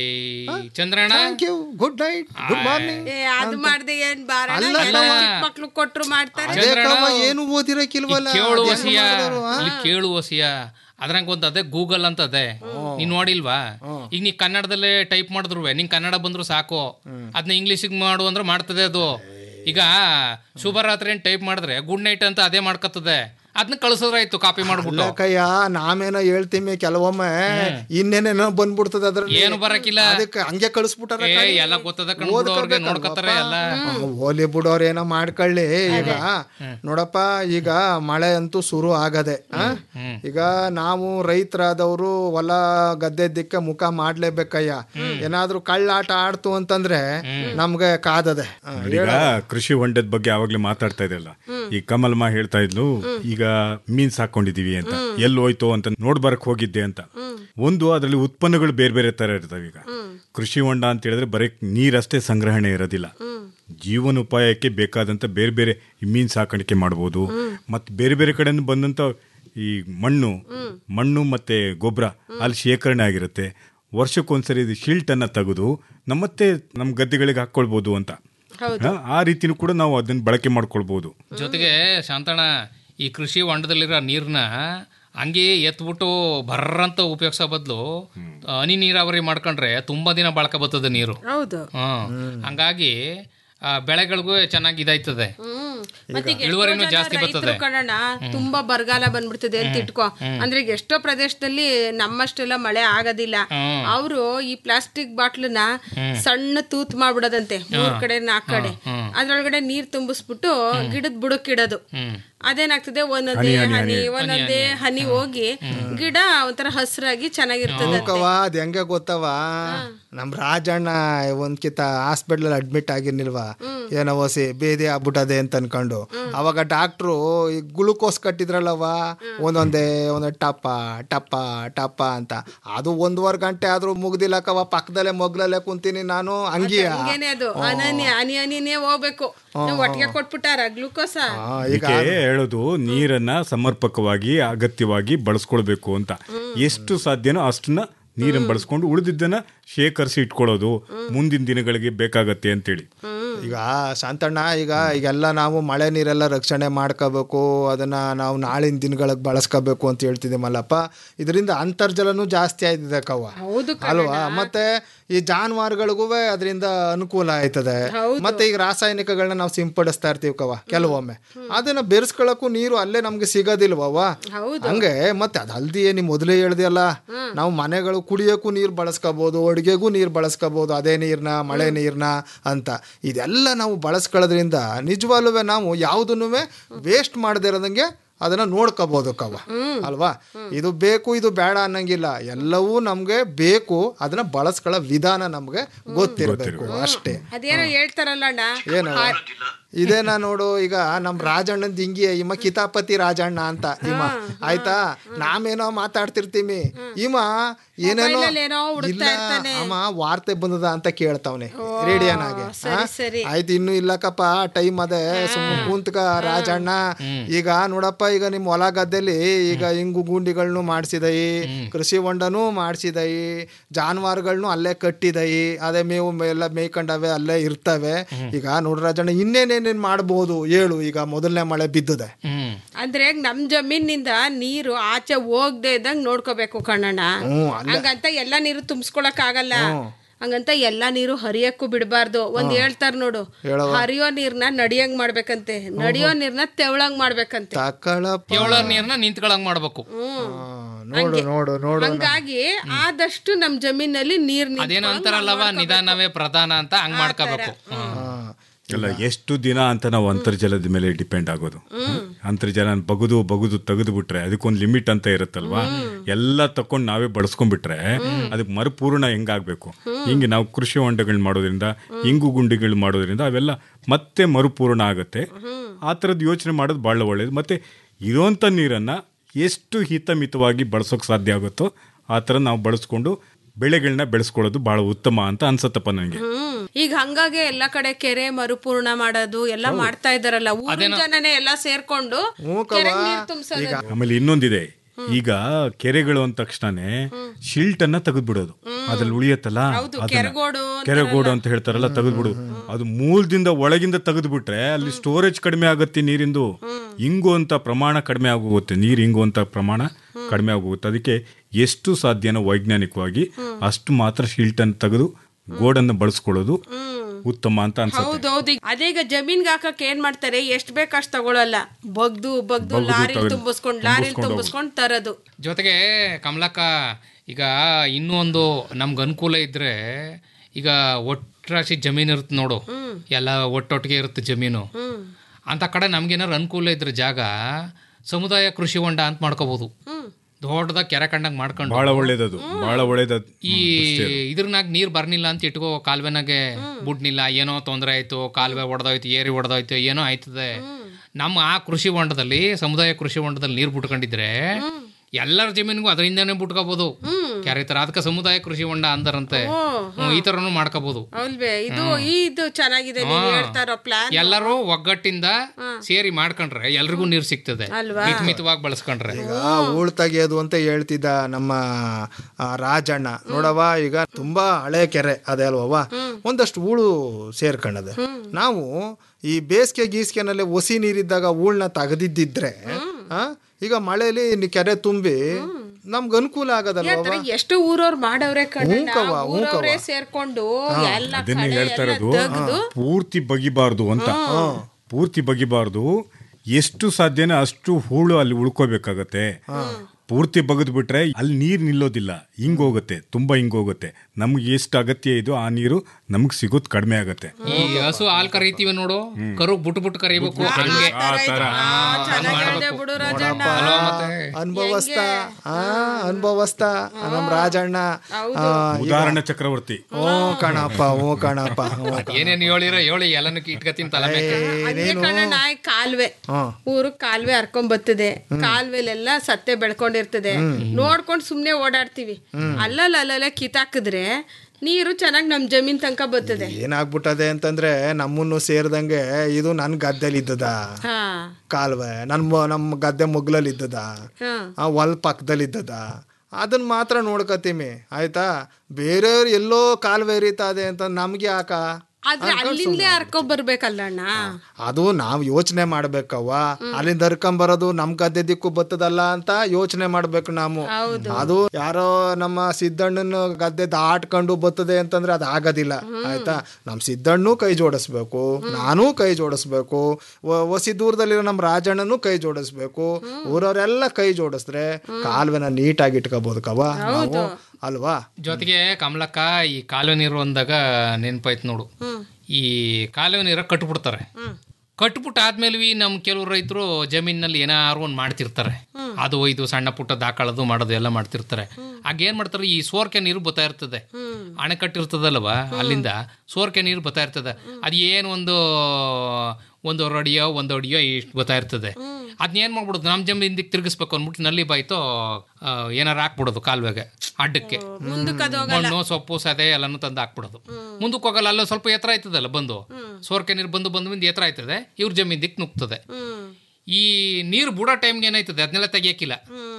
Chandranna thank you good night good morning ಏ, ಅದ್ ಮಾಡ್ದೆ ಏನ್ ಬಾರಣ ಅಲ್ಲ, ಎಲ್ಲ ಅಲ್ಲ. ಚಿಕ್ಕ ಮಕ್ಳು ಕೊಟ್ರು ಮಾಡ್ತಾರೆ ಅದೇ ಕವ್ವ, ಏನು ಓದಿರಕ್ಕಿಲ್ವಲ್ಲ ಕೇಳು ಅದೇನ್ ವಸಿಯ ಮಾಡಿದ್ರು, ಆ? ಇಲ್ಲಿ ಕೇಳು ವಸಿಯ ಅದ್ರಂಗ ಒಂದ್ ಅದೇ ಗೂಗಲ್ ಅಂತ ಅದೇ ನೀನ್ ನೋಡಿಲ್ವಾ ಈಗ ನೀ ಕನ್ನಡದಲ್ಲೇ ಟೈಪ್ ಮಾಡಿದ್ರು ನಿಂಗ್ ಕನ್ನಡ ಬಂದ್ರು ಸಾಕು ಅದನ್ನ ಇಂಗ್ಲಿಷಿಗೆ ಮಾಡು ಅಂದ್ರೆ ಮಾಡ್ತದೆ ಅದು ಈಗ ಶುಭರಾತ್ರಿ ಅಂತ ಟೈಪ್ ಮಾಡಿದ್ರೆ ಗುಡ್ ನೈಟ್ ಅಂತ ಅದೇ ಮಾಡ್ಕತ್ತದೆ ಅದನ್ನ ಕಳ್ಸೋದ್ರಾಯ್ತು ಕಾಪಿ ಮಾಡ್ಬಿಟ್ಟು ಕಯ್ಯ ನಾವೇನೋ ಹೇಳ್ತೀವಿ ಕೆಲವೊಮ್ಮೆ ಇನ್ನೇನೇನೋ ಬಂದ್ಬಿಡ್ತದೆ ಅದ್ರಲ್ಲಿ ಏನು ಬರಕಿಲ್ಲ ಅದಕ್ಕೆ ಹಂಗೆ ಕಳಿಸ್ಬಿಟ್ಟಾರ ಏ ಎಲ್ಲ ಗೊತ್ತದ ಕಣ್ಬಿಡು ಅವ್ರಿಗೆ ನೋಡ್ಕತಾರೆ ಎಲ್ಲ ಹೋಲಿ ಬಿಡೋರ್ ಏನೋ ಮಾಡ್ಕೊಳ್ಳಿ ಈಗ ನೋಡಪ್ಪ ಈಗ ಮಳೆ ಅಂತೂ ಶುರು ಆಗದೆ ಆ? ಈಗ ನಾವು ರೈತರಾದವರು ಹೊಲ ಗದ್ದೆ ದಿಕ್ಕ ಮುಖ ಮಾಡ್ಲೇಬೇಕಯ್ಯ ಏನಾದ್ರೂ ಕಳ್ಳಾಟ ಆಡ್ತು ಅಂತಂದ್ರೆ ನಮ್ಗೆ ಕಾದದೆ ಆ, ಈಗ ಕೃಷಿ ಹೊಂಡದ ಬಗ್ಗೆ ಆವಾಗ್ಲೇ ಮಾತಾಡ್ತಾ ಇದೆಲ್ಲ ಈ ಕಮಲ್ಮ ಹೇಳ್ತಾ ಇದ್ಲು ಈಗ ಮೀನ್ ಸಾಕೊಂಡಿದೀವಿ ಅಂತ ಎಲ್ಲಿ ಹೋಯ್ತು ಅಂತ ನೋಡ್ಬರಕ್ ಹೋಗಿದ್ದೆ ಅಂತ ಒಂದು ಅದರಲ್ಲಿ ಉತ್ಪನ್ನಗಳು ಬೇರೆ ಬೇರೆ ತರ ಇರ್ತವೆ ಈಗ ಕೃಷಿ ಹೊಂಡ ಅಂತ ಹೇಳಿದ್ರೆ ಬರೀ ನೀರಷ್ಟೇ ಸಂಗ್ರಹಣೆ ಇರೋದಿಲ್ಲ ಜೀವನೋಪಾಯಕ್ಕೆ ಬೇಕಾದಂತ ಬೇರೆ ಬೇರೆ ಈ ಮೀನ್ ಸಾಕಾಣಿಕೆ ಮಾಡ್ಬೋದು ಮತ್ತೆ ಬೇರೆ ಬೇರೆ ಕಡೆಯಿಂದ ಬಂದಂತ ಈ ಮಣ್ಣು ಮಣ್ಣು ಮತ್ತೆ ಗೊಬ್ಬರ ಅಲ್ಲಿ ಶೇಖರಣೆ ಆಗಿರುತ್ತೆ ವರ್ಷಕ್ಕೊಂದ್ಸರಿ ಇದು ಶಿಲ್ಟ್ ಅನ್ನ ತೆಗೆದು ನಮ್ಮತ್ತೆ ನಮ್ಮ ಗದ್ದೆಗಳಿಗೆ ಹಾಕೊಳ್ಬೋದು ಅಂತ ಹಾ, ಆ ರೀತಿನೂ ಕೂಡ ನಾವು ಅದನ್ನ ಬಳಕೆ ಮಾಡ್ಕೊಳ್ಬಹುದು ಜೊತೆಗೆ ಶಾಂತಣ್ಣ ಈ ಕೃಷಿ ಹೊಂಡದಲ್ಲಿರೋ ನೀರ್ನ ಹಂಗೆ ಎತ್ಬಿಟ್ಟು ಬರ್ರಂತ ಉಪಯೋಗಿಸೋ ಬದಲು ಹನಿ ನೀರಾವರಿ ಮಾಡ್ಕೊಂಡ್ರೆ ತುಂಬಾ ದಿನ ಬಾಳ್ಕ ಬರ್ತದೆ ನೀರು ಹೌದು ಹ್ಮ್ ಹಂಗಾಗಿ ಆ, ಬೆಳೆಗಳಿಗೂ ಚೆನ್ನಾಗಿ ಇದಾಯ್ತದೆ ಮತ್ತೆ ಈಗ ಎಷ್ಟೋ ಇಳುವರಿನೂ ಜನ ಜಾಸ್ತಿ ರೈತರು ಬರ್ತದೆ ಕಣಣ್ಣ ತುಂಬಾ ಬರಗಾಲ ಬಂದ್ಬಿಡ್ತದೆ ಅಂತ ಇಟ್ಕೋ ಅಂದ್ರೆ ಈಗ ಎಷ್ಟೋ ಪ್ರದೇಶದಲ್ಲಿ ನಮ್ಮಷ್ಟೆಲ್ಲ ಮಳೆ ಆಗೋದಿಲ್ಲ ಅವರು ಈ ಪ್ಲಾಸ್ಟಿಕ್ ಬಾಟ್ಲನ್ನ ಸಣ್ಣ ತೂತ್ ಮಾಡ್ಬಿಡೋದಂತೆ ಮೂರ್ ಕಡೆ ನಾಲ್ಕ್ ಕಡೆ ಅದ್ರೊಳಗಡೆ ನೀರ್ ತುಂಬಿಸ್ಬಿಟ್ಟು ಗಿಡದ ಬುಡಕ್ಕಿಡೋದು ಅದೇನಾಗ್ತದೆ ಒಂದೊಂದೇ ಹನಿ ಒಂದೊಂದೇ ಹನಿ ಹೋಗಿ ಗಿಡ ಒಂಥರ ಹಸ್ರಾಗಿ ಚೆನ್ನಾಗಿರ್ತದೆ ಕವ ಅದ್ ಹೆಂಗೆ ಗೊತ್ತವ ನಮ್ ರಾಜಣ್ಣ ಒಂದ್ಕಿತ ಹಾಸ್ಪಿಟ್ಲ್ ಅಡ್ಮಿಟ್ ಆಗಿರ್ನಿಲ್ವಾ ಏನೋ ಹೊಸಿ ಬೇದಿ ಆಗ್ಬಿಟ್ಟದೆ ಅಂತ ಅನ್ಕೊಂಡು ಅವಾಗ ಡಾಕ್ಟ್ರು ಈ ಗ್ಲುಕೋಸ್ ಕಟ್ಟಿದ್ರಲ್ಲವ ಒಂದೊಂದೇ ಒಂದೊಂದು ಟಪ್ಪ ಟಪ್ಪ ಟಪ್ಪ ಅಂತ ಅದು ಒಂದೂವರೆ ಗಂಟೆ ಆದ್ರೂ ಮುಗ್ದಿಲ್ಲ ಕವ ಪಕ್ಕದಲ್ಲೇ ಮೊಗ್ಲಲ್ಲೇ ಕುಂತೀನಿ ನಾನು ಹಂಗಿಯ ಹಂಗೇನೆ ಅದು ಹನಿ ಹನಿ ಹನಿನೇ ಹೋಗ್ಬೇಕು ನೀವು ಒಟ್ಟಿಗೆ ಕೊಟ್ಬಿಟ್ಟಾರ ಗ್ಲೂಕೋಸ ಆ, ಈಗ ಇದಕ್ಕೆ ಹೇಳೋದು ನೀರನ್ನ ಸಮರ್ಪಕವಾಗಿ ಅಗತ್ಯವಾಗಿ ಬಳಸ್ಕೊಳ್ಬೇಕು ಅಂತ ಎಷ್ಟು ಸಾಧ್ಯನೋ ಅಷ್ಟನ್ನ ನೀರನ್ನು ಬಳಸ್ಕೊಂಡು ಉಳಿದಿದ್ದನ್ನ ಶೇಖರಿಸಿ ಇಟ್ಕೊಳ್ಳೋದು ಮುಂದಿನ ದಿನಗಳಿಗೆ ಬೇಕಾಗತ್ತೆ ಅಂತೇಳಿ ಈಗ ಶಾಂತಣ್ಣ ಈಗ ಈಗೆಲ್ಲ ನಾವು ಮಳೆ ನೀರೆಲ್ಲ ರಕ್ಷಣೆ ಮಾಡ್ಕೋಬೇಕು ಅದನ್ನ ನಾವು ನಾಳಿನ ದಿನಗಳಿಗೆ ಬಳಸ್ಕೋಬೇಕು ಅಂತ ಹೇಳ್ತಿದ್ದೆ ಮಲ್ಲಪ್ಪ ಇದರಿಂದ ಅಂತರ್ಜಲನೂ ಜಾಸ್ತಿ ಆಯ್ತಿದೆ ಕವ್ವ ಅಲ್ವಾ ಮತ್ತೆ ಈ ಜಾನುವಾರುಗಳಿಗೂ ಅದರಿಂದ ಅನುಕೂಲ ಆಯ್ತದೆ ಮತ್ತೆ ಈಗ ರಾಸಾಯನಿಕಗಳನ್ನ ನಾವು ಸಿಂಪಡಿಸ್ತಾ ಇರ್ತೀವಿ ಕವ ಕೆಲವೊಮ್ಮೆ ಅದನ್ನ ಬೆರೆಸ್ಕೊಳಕ್ಕೂ ನೀರು ಅಲ್ಲೇ ನಮ್ಗೆ ಸಿಗೋದಿಲ್ವವ ಹಂಗೆ ಮತ್ತೆ ಅದಲ್ದಿಯೇ ನೀವು ಮೊದಲೇ ಹೇಳ್ದಿಯಲ್ಲ ನಾವು ಮನೆಗಳು ಕುಡಿಯೋಕ್ಕೂ ನೀರು ಬಳಸ್ಕೋಬಹುದು ಅಡುಗೆಗೂ ನೀರು ಬಳಸ್ಕೋಬಹುದು ಅದೇ ನೀರ್ನ ಮಳೆ ನೀರ್ನ ಅಂತ ಇದೆಲ್ಲ ನಾವು ಬಳಸ್ಕೊಳ್ಳೋದ್ರಿಂದ ನಿಜವಾಗ್ಲೂ ನಾವು ಯಾವುದನ್ನು ವೇಸ್ಟ್ ಮಾಡದೇ ಇರೋದಂಗೆ ಅದನ್ನ ನೋಡ್ಕೋಬಹುದು ಕವ ಅಲ್ವಾ ಇದು ಬೇಕು ಇದು ಬೇಡ ಅನ್ನಂಗಿಲ್ಲ ಎಲ್ಲವೂ ನಮ್ಗೆ ಬೇಕು ಅದನ್ನ ಬಳಸ್ಕೊಳ್ಳೋ ವಿಧಾನ ನಮ್ಗೆ ಗೊತ್ತಿರಬೇಕು ಅಷ್ಟೇ ಅದೇನೋ ಹೇಳ್ತಾರಲ್ಲ ಅಣ್ಣ ಏನು ಇದೇನ ನೋಡು ಈಗ ನಮ್ ರಾಜಣ್ಣನ ಹಿಂಗೆ ಇಮ್ಮ ಕಿತಾಪತಿ ರಾಜಣ್ಣ ಅಂತ ಇಮ ಆಯ್ತಾ ನಾವೇನೋ ಮಾತಾಡ್ತಿರ್ತೀವಿ ಇಮ ಏನೇನೋ Mobile ಅಲ್ಲಿ ಏನೋ ಹುಡುಕ್ತಾ ಇಲ್ಲ ಇರ್ತಾನೆ. ಅಮ್ಮ ವಾರ್ತೆ ಬಂದದ ಅಂತ ಕೇಳ್ತಾವ್ನೆ ರೇಡಿಯೋನಾಗೆ ಸರಿ. ಆಯ್ತು ಇನ್ನು ಇಲ್ಲಕ್ಕಪ್ಪ ಟೈಮ್ ಅದೇ ಸುಮ್ಮನೆ ಕುಂತ್ಕ ರಾಜಣ್ಣ ಈಗ ನೋಡಪ್ಪ ಈಗ ನಿಮ್ ಹೊಲ ಗದ್ದೆಲಿ ಈಗ ಹಿಂಗು ಗುಂಡಿಗಳನ್ನು ಮಾಡಿಸಿದೈ ಕೃಷಿ ಹೊಂಡನೂ ಮಾಡಿಸಿದೈ ಜಾನುವಾರುಗಳನ್ನು ಅಲ್ಲೇ ಕಟ್ಟಿದೈ ಅದೇ ಮೇವು ಎಲ್ಲ ಮೇಯ್ಕೊಂಡವೆ ಅಲ್ಲೇ ಇರ್ತವೆ ಈಗ ನೋಡ್ರಿ ರಾಜಣ್ಣ ಇನ್ನೇನೇನೇನ್ ಮಾಡ್ಬೋದು ಹೇಳು ಈಗ ಮೊದಲನೇ ಮಳೆ ಬಿದ್ದದೆ ಹ್ಮ್ ಅಂದ್ರೆ ನಮ್ ಜಮೀನಿಂದ ನೀರು ಆಚೆ ಹೋಗದೆ ಇದ್ದಂಗ್ ನೋಡ್ಕೋಬೇಕು ಕಣ್ಣಣ್ಣ ಹ್ಮ್, ಹಂಗಂತ ಎಲ್ಲಾ ನೀರು ತುಂಬಿಸ್ಕೊಳಕ್ ಆಗಲ್ಲ ಹಂಗಂತ ಎಲ್ಲಾ ನೀರು ಹರಿಯಕ್ಕೂ ಬಿಡಬಾರ್ದು ಒಂದ್ ಹೇಳ್ತಾರ ನೋಡು ಹರಿಯೋ ನೀರ್ನ ನಡಿಯಂಗ್ ಮಾಡ್ಬೇಕಂತೆ ನಡಿಯೋ ನೀರ್ನ ತೆವಳಂಗ್ ಮಾಡ್ಬೇಕಂತೆ ತಕ್ಕಳಪ್ಪ ಏಳ ನೀರ್ನ ನಿಂತ್ಕೊಳಂಗ್ ಮಾಡ್ಬೇಕು ನೋಡು ನೋಡು ನೋಡು ಹಂಗಾಗಿ ಆದಷ್ಟು ನಮ್ ಜಮೀನಲ್ಲಿ ನೀರ್ ನಿಂತ್ಕೊಳಂಗ್ ಅದೇನೋ ಅಂತಾರಲ್ಲವ ನಿಧಾನವೇ ಪ್ರಧಾನ ಅಂತ ಹಂಗ್ ಮಾಡ್ಕೋಬೇಕು ಅಲ್ಲ ಎಷ್ಟು ದಿನ ಅಂತ ನಾವು ಅಂತರ್ಜಲದ ಮೇಲೆ ಡಿಪೆಂಡ್ ಆಗೋದು ಅಂತರ್ಜಲ ಬಗುದು ಬಗುದು ತೆಗೆದು ಬಿಟ್ರೆ ಅದಕ್ಕೊಂದು ಲಿಮಿಟ್ ಅಂತ ಇರುತ್ತಲ್ವಾ ಎಲ್ಲ ತಕೊಂಡು ನಾವೇ ಬಳಸ್ಕೊಂಡ್ಬಿಟ್ರೆ ಅದಕ್ಕೆ ಮರುಪೂರ್ಣ ಹೆಂಗಾಗ್ಬೇಕು ಹಿಂಗೆ ನಾವು ಕೃಷಿ ಹೊಂಡಗಳು ಮಾಡೋದ್ರಿಂದ ಇಂಗು ಗುಂಡಿಗಳು ಮಾಡೋದ್ರಿಂದ ಅವೆಲ್ಲ ಮತ್ತೆ ಮರುಪೂರ್ಣ ಆಗುತ್ತೆ ಆ ಥರದ್ದು ಯೋಚನೆ ಮಾಡೋದು ಭಾಳ ಒಳ್ಳೇದು ಮತ್ತೆ ಇರೋಂಥ ನೀರನ್ನ ಎಷ್ಟು ಹಿತಮಿತವಾಗಿ ಬಳಸೋಕೆ ಸಾಧ್ಯ ಆಗುತ್ತೋ ಆ ಥರ ನಾವು ಬಳಸ್ಕೊಂಡು ಬೆಳೆಗಳನ್ನ ಬೆಳೆಸ್ಕೊಳ್ಳೋದು ಭಾಳ ಉತ್ತಮ ಅಂತ ಅನ್ಸತ್ತಪ್ಪ ನನಗೆ ಹ್ಮ್ ಈಗ ಹಂಗಾಗಿ ಎಲ್ಲಾ ಕಡೆ ಕೆರೆ ಮರುಪೂರ್ಣ ಮಾಡೋದು ಎಲ್ಲ ಮಾಡ್ತಾ ಇದಾರಲ್ಲ ಊರಿನ ಜನನೇ ಎಲ್ಲಾ ಸೇರ್ಕೊಂಡು ಕೆರೆಗ್ ನೀರ್ ತುಂಬ್ಸೋದು ಆಮೇಲೆ ಇನ್ನೊಂದಿದೆ ಈಗ ಕೆರೆಗಳು ಅಂದ ತಕ್ಷಣನೇ ಶಿಲ್ಟ್ ಅನ್ನ ತೆಗೆದ್ಬಿಡೋದು ಅದ್ರಲ್ಲಿ ಉಳಿಯತ್ತಲ್ಲ ಅದನ್ನ ಕೆರೆಗೋಡು ಕೆರೆಗೋಡು ಅಂತ ಹೇಳ್ತಾರಲ್ಲ ತೆಗೆದ್ಬಿಡೋದು ಅದು ಮೂಲದಿಂದ ಒಳಗಿಂದ ತೆಗೆದ್ಬಿಟ್ರೆ ಅಲ್ಲಿ ಸ್ಟೋರೇಜ್ ಕಡಿಮೆ ಆಗುತ್ತೆ ನೀರಿಂದು ಇಂಗುವಂತ ಪ್ರಮಾಣ ಕಡಿಮೆ ಆಗೋಗುತ್ತೆ ನೀರು ಇಂಗುವಂತ ಪ್ರಮಾಣ ಕಡಿಮೆ ಆಗೋಗುತ್ತೆ ಅದಕ್ಕೆ ಎಷ್ಟು ಸಾಧ್ಯನೋ ವೈಜ್ಞಾನಿಕವಾಗಿ ಅಷ್ಟು ಮಾತ್ರ ಶಿಲ್ಟ್ ಅನ್ನು ತೆಗೆದು ಗೋಡನ್ನು ಬಳಸ್ಕೊಳ್ಳೋದು ಉತ್ತಮ ಅಂತ ಅನ್ಸುತ್ತೆ ಹೌದೌದು ಈಗ ಅದೇ ಈಗ ಜಮೀನ್ಗೆ ಹಾಕಕ್ ಏನ್ ಮಾಡ್ತಾರೆ ಎಷ್ಟ್ ಬೇಕು ಅಷ್ಟ್ ತಗೊಳಲ್ಲ ಬಗ್ದು ಬಗ್ದು ಬಗ್ದು ಲಾರಿ ತಗೊಂಡು- ತುಂಬಿಸ್ಕೊಂಡ್ ಲಾರಿ ತುಂಬಿಸ್ಕೊಂಡು ತುಂಬಿಸ್ಕೊಂಡ್ ತರದು ಜೊತೆಗೆ ಕಮಲಕ್ಕ ಈಗ ಇನ್ನೂ ಒಂದು ನಮ್ಗೆ ಅನುಕೂಲ ಇದ್ರೆ ಈಗ ಒಟ್ರಾಶಿ ಜಮೀನು ಇರುತ್ತೆ ನೋಡು ಎಲ್ಲ ಒಟ್ಟೊಟ್ಟಿಗೆ ಇರುತ್ತೆ ಜಮೀನು ಅಂತ ಕಡೆ ನಮ್ಗೇನಾರು ಅನುಕೂಲ ಇದ್ರೆ ಜಾಗ ಸಮುದಾಯ ಕೃಷಿ ಹೊಂಡ ಅಂತ ಮಾಡ್ಕೋಬಹುದು ದೊಡ್ಡದಾಗ ಕೆರೆ ಕಂಡಂಗ್ ಮಾಡ್ಕೊಂಡು ಬಹಳ ಒಳ್ಳೇದದು ಬಹಳ ಒಳ್ಳೇದದು ಈ ಇದ್ರನಾಗ ನೀರ್ ಬರ್ನಿಲ್ಲ ಅಂತ ಇಟ್ಕೋ ಕಾಲುವೆನಾಗೆ ಬುಡ್ನಿಲ್ಲ ಏನೋ ತೊಂದರೆ ಆಯ್ತು ಕಾಲುವೆ ಒಡೆದೋಯ್ತು ಏರಿ ಒಡೆದೋಯ್ತು ಏನೋ ಆಯ್ತದೆ ನಮ್ಮ ಆ ಕೃಷಿ ಹೊಂಡದಲ್ಲಿ ಸಮುದಾಯ ಕೃಷಿ ಹೊಂಡದಲ್ಲಿ ನೀರ್ ಬಿಟ್ಕೊಂಡಿದ್ರೆ ಎಲ್ಲರ ಜಮೀನಿಗೂ ಅದರಿಂದಾನೇ ಬಿಟ್ಕೋಬಹುದು ಕೆರೆ ತರ ಅದಕ್ಕೆ ಸಮುದಾಯ ಕೃಷಿ ಹೊಂಡ ಅಂದರಂತೆ ಹ್ಮ್, ಈ ತರನು ಮಾಡ್ಕೋಬಹುದು ಅಲ್ವೇ ಇದು ಇದು ಚೆನ್ನಾಗಿದೆ ನೀವ್ ಹೇಳ್ತಾ ಇರೋ ಪ್ಲಾನ್ ಎಲ್ಲರೂ ಒಗ್ಗಟ್ಟಿಂದ ಸೇರಿ ಮಾಡ್ಕೊಂಡ್ರೆ ಎಲ್ರಿಗೂ ನೀರ್ ಸಿಗ್ತದೆ ಮಿತವಾಗಿ ಬಳಸ್ಕೊಂಡ್ರೆ ಈಗ ಹೂಳ್ ತೆಗಿಯೋದು ಅಂತ ಹೇಳ್ತಿದ್ದ ನಮ್ಮ ಆ, ರಾಜಣ್ಣ ನೋಡವ ಈಗ ತುಂಬಾ ಹಳೆ ಕೆರೆ ಅದೇ ಅಲ್ವವ ಒಂದಷ್ಟು ಹೂಳು ಸೇರ್ಕೊಂಡದೆ ನಾವು ಈ ಬೇಸಿಗೆ ಗೀಸ್ಗೆನಲ್ಲಿ ಒಸಿ ನೀರಿದ್ದಾಗ ಹೂಳ್ನ ತೆಗೆದಿದ್ದಿದ್ರೆ ಆ, ಈಗ ಮಳೆಯಲ್ಲಿ ನಿ- ಕೆರೆ ತುಂಬಿ ನಮ್ಗೆ ಅನುಕೂಲ ಆಗದಲ್ವವ ಎಷ್ಟು ಊರವ್ರು ಮಾಡವ್ರೆ ಕಣ್ಣ ಹೂಂಕವ್ವ, ಹೂಂಕವ್ವ. ಊರವ್ರೆ ಸೇರ್ಕೊಂಡು ಎಲ್ಲ ಅದನ್ನೇ ಕಡೆ ಹೇಳ್ತಾ ಎಲ್ಲ ಇರೋದು ತೆಗ್ದು ಪೂರ್ತಿ ಬಗಿಬಾರ್ದು ಅಂತ ಪೂರ್ತಿ ಬಗಿಬಾರ್ದು ಎಷ್ಟು ಸಾಧ್ಯನೋ ಅಷ್ಟು ಹೂಳು ಅಲ್ಲಿ ಉಳ್ಕೋಬೇಕಾಗತ್ತೆ ಪೂರ್ತಿ ಬಗದ್ ಬಿಟ್ರೆ ಅಲ್ಲಿ ನೀರ್ ನಿಲ್ಲೋದಿಲ್ಲ ಹಿಂಗ್ ಹೋಗುತ್ತೆ ತುಂಬಾ ಹಿಂಗ್ ಹೋಗುತ್ತೆ ನಮ್ಗೆ ಎಷ್ಟು ಅಗತ್ಯ ಇದೋ ಆ ನೀರು ನಮ್ಗೆ ಸಿಗೋದ್ ಕಡಿಮೆ ಆಗತ್ತೆ ಈ ಹಸು ಹಾಲ್ ಕರೀತೀವಿ ನೋಡು ಕರು ಬಿಟ್ಟು ಬಿಟ್ಟು ಕರಿಬೇಕು ಹಂಗೆ ಆ ತರ ಹಂಗ್ ಮಾಡ್ಬೇಕು. ಬಿಡು ರಾಜಣ್ಣ ಅಲ್ವಾ ಮತ್ತೆ ಅನುಭವಸ್ತ ಆ ಅನುಭವಸ್ತ ನಮ್ ರಾಜಣ್ಣ ಆ, ಈಗ- ಉದಾಹರಣೆ ಚಕ್ರವರ್ತಿ ಹ್ಞೂ ಕಣಪ್ಪ ಹ್ಞೂ ಕಣಪ್ಪ ಹ್ಞೂ ಏನೇನ್ ಹೇಳಿರೋ ಹೇಳಿ ಎಲ್ಲನೂ ಇಟ್ಕತೀನಿ ತಲೆ ಮೇಲೆ ಹಂಗೆ ಕಣ್ಣ ಕಾಲ್ವೆ ಊರು ಕಾಲ್ವೆ ಹರ್ಕೊಂಡ್ ಬರ್ತದೆ ಕಾಲ್ವೆಲೆಲ್ಲ ಸತ್ತೆ ಬೆಳ್ಕೊಂಡಿರ್ತದೆ ನೋಡ್ಕೊಂಡ್ ಸುಮ್ನೆ ಓಡಾಡ್ತೀವಿ ಅಲ್ಲಲ್ಲ ಅಲ್ಲಲ್ಲೇ ಕಿತ್ತಾಕಿದ್ರೆ ನೀರು ಚೆನ್ನಾಗಿ ನಮ್ ಜಮೀನ್ ತನಕ ಬರ್ತದೆ ಏನಾಗ್ಬಿಟ್ಟದೆ ಅಂತಂದ್ರೆ ನಮ್ಮನ್ನು ಸೇರ್ದಂಗೆ ಇದು ನನ್ ಗದ್ದೆಲಿ ಇದ್ದದ ಹಾ ಕಾಲುವೆ ನನ್ ಮ- ನಮ್ಮ ಗದ್ದೆ ಮುಗ್ಲಲ್ಲಿ ಇದ್ದದ ಹಾ ಆ ಹೊಲ್ ಪಕ್ಕದಲ್ಲಿ ಇದ್ದದ ಅದನ್ನ ಮಾತ್ರ ನೋಡ್ಕತೀವಿ ಆಯ್ತಾ ಬೇರೆಯವ್ರು ಎಲ್ಲೋ ಕಾಲುವೆ ಹರಿತಾ ಇದೆ ಅಂತ ನಮ್ಗೆ ಯಾಕ ಆದ್ರೆ ಅಲ್ಲಿಂದಲೇ ಹರ್ಕೊಂಡ್ ಬರ್ಬೇಕಲ್ಲಣ್ಣ ಅದು ನಾವು ಯೋಚನೆ ಮಾಡ್ಬೇಕವ್ವ ಅಲ್ಲಿಂದ ಹರ್ಕೊಂಬರೋದು ನಮ್ ಗದ್ದೆ ದಿಕ್ಕು ಬತ್ತದಲ್ಲ ಅಂತ ಯೋಚನೆ ಮಾಡ್ಬೇಕು ನಾವು ಅದು ಯಾರೋ ನಮ್ಮ ಸಿದ್ದಣ್ಣನ ಗದ್ದೆ ದಾಟ್ಕೊಂಡು ಬರ್ತದೆ ಅಂತಂದ್ರೆ ಅದು ಆಗೋದಿಲ್ಲ ಆಯ್ತಾ ನಮ್ ಸಿದ್ದಣ್ಣು ಕೈ ಜೋಡಿಸ್ಬೇಕು ನಾನೂ ಕೈ ಜೋಡಿಸ್ಬೇಕು ವ- ಒಸಿ ದೂರದಲ್ಲಿರೋ ನಮ್ಮ ರಾಜಣ್ಣನು ಕೈ ಜೋಡಿಸ್ಬೇಕು ಊರವರೆಲ್ಲ ಕೈ ಜೋಡಿಸಿದ್ರೆ ಕಾಲುವೆನ ನೀಟಾಗಿ ಇಟ್ಕೋಬಹುದು ಕವ ನಾವು ಅಲ್ವಾ ಜೊತೆಗೆ ಕಮಲಕ್ಕ ಈ ಕಾಲುವೆ ನೀರು ಅಂದಾಗ ನೆನಪಾಯ್ತು ನೋಡು ಈ ಕಾಲುವೆ ನೀರ ಕಟ್ಬಿಡ್ತಾರೆ ಕಟ್ಬಿಟ್ಟು ಆದ್ಮೇಲೆ ನಮ್ಮ ಕೆಲವು ರೈತರು ಜಮೀನಲ್ಲಿ ಏನಾರು ಒಂದು ಮಾಡ್ತಿರ್ತಾರೆ ಅದು ಇದು ಸಣ್ಣ ಪುಟ್ಟ ದಾಖಲದು ಮಾಡೋದು ಎಲ್ಲ ಮಾಡ್ತಿರ್ತಾರೆ ಆಗ ಏನ್ ಮಾಡ್ತಾರೆ ಈ ಸೋರ್ಕೆ ನೀರು ಬರ್ತಾ ಇರ್ತದೆ ಅಣೆಕಟ್ಟು ಇರ್ತದಲ್ವ ಅಲ್ಲಿಂದ ಸೋರ್ಕೆ ನೀರು ಬರ್ತಾ ಇರ್ತದೆ ಅದು ಏನು ಒಂದು ಒಂದು ಅಡಿಯೋ ಒಂದು ಅಡಿಯೋ ಇಷ್ಟು ಬರ್ತಾ ಇರ್ತದೆ ಅದನ್ನ ಏನ್ ಮಾಡ್ಬಿಡೋದು ನಮ್ಮ ಜಮೀನ್ ದಿಕ್ ತಿರುಗಿಸ್ಬೇಕು ಅಂದ್ಬಿಟ್ಟು ನಲ್ಲಿ ಬಾಯ್ತು ಆ, ಏನಾರು ಹಾಕ್ಬಿಡೋದು ಕಾಲುವೆಗೆ ಅಡ್ಡಕ್ಕೆ ಮಣ್ಣು ಸೊಪ್ಪು ಸದೆ ಎಲ್ಲಾನು ತಂದು ಹಾಕ್ಬಿಡೋದು ಮುಂದಕ್ಕೆ ಹೋಗಲ್ಲ ಅಲ್ಲೋ ಸ್ವಲ್ಪ ಎತ್ತರ ಆಯ್ತದಲ್ಲ ಬಂದು ಸೋರ್ಕೆ ನೀರು ಬಂದು ಬಂದು ಬಂದು ಎತ್ತರ ಆಯ್ತದೆ ಇವ್ರ ಜಮೀನ್ ದಿಕ್ ನುಗ್ತದೆ ಈ ನೀರು ಬುಡೋ ಟೈಮ್ಗೆ ಏನಾಯ್ತದೆ ಅದನ್ನೆಲ್ಲ ತೆಗಿಯಕ್ಕಿಲ್ಲ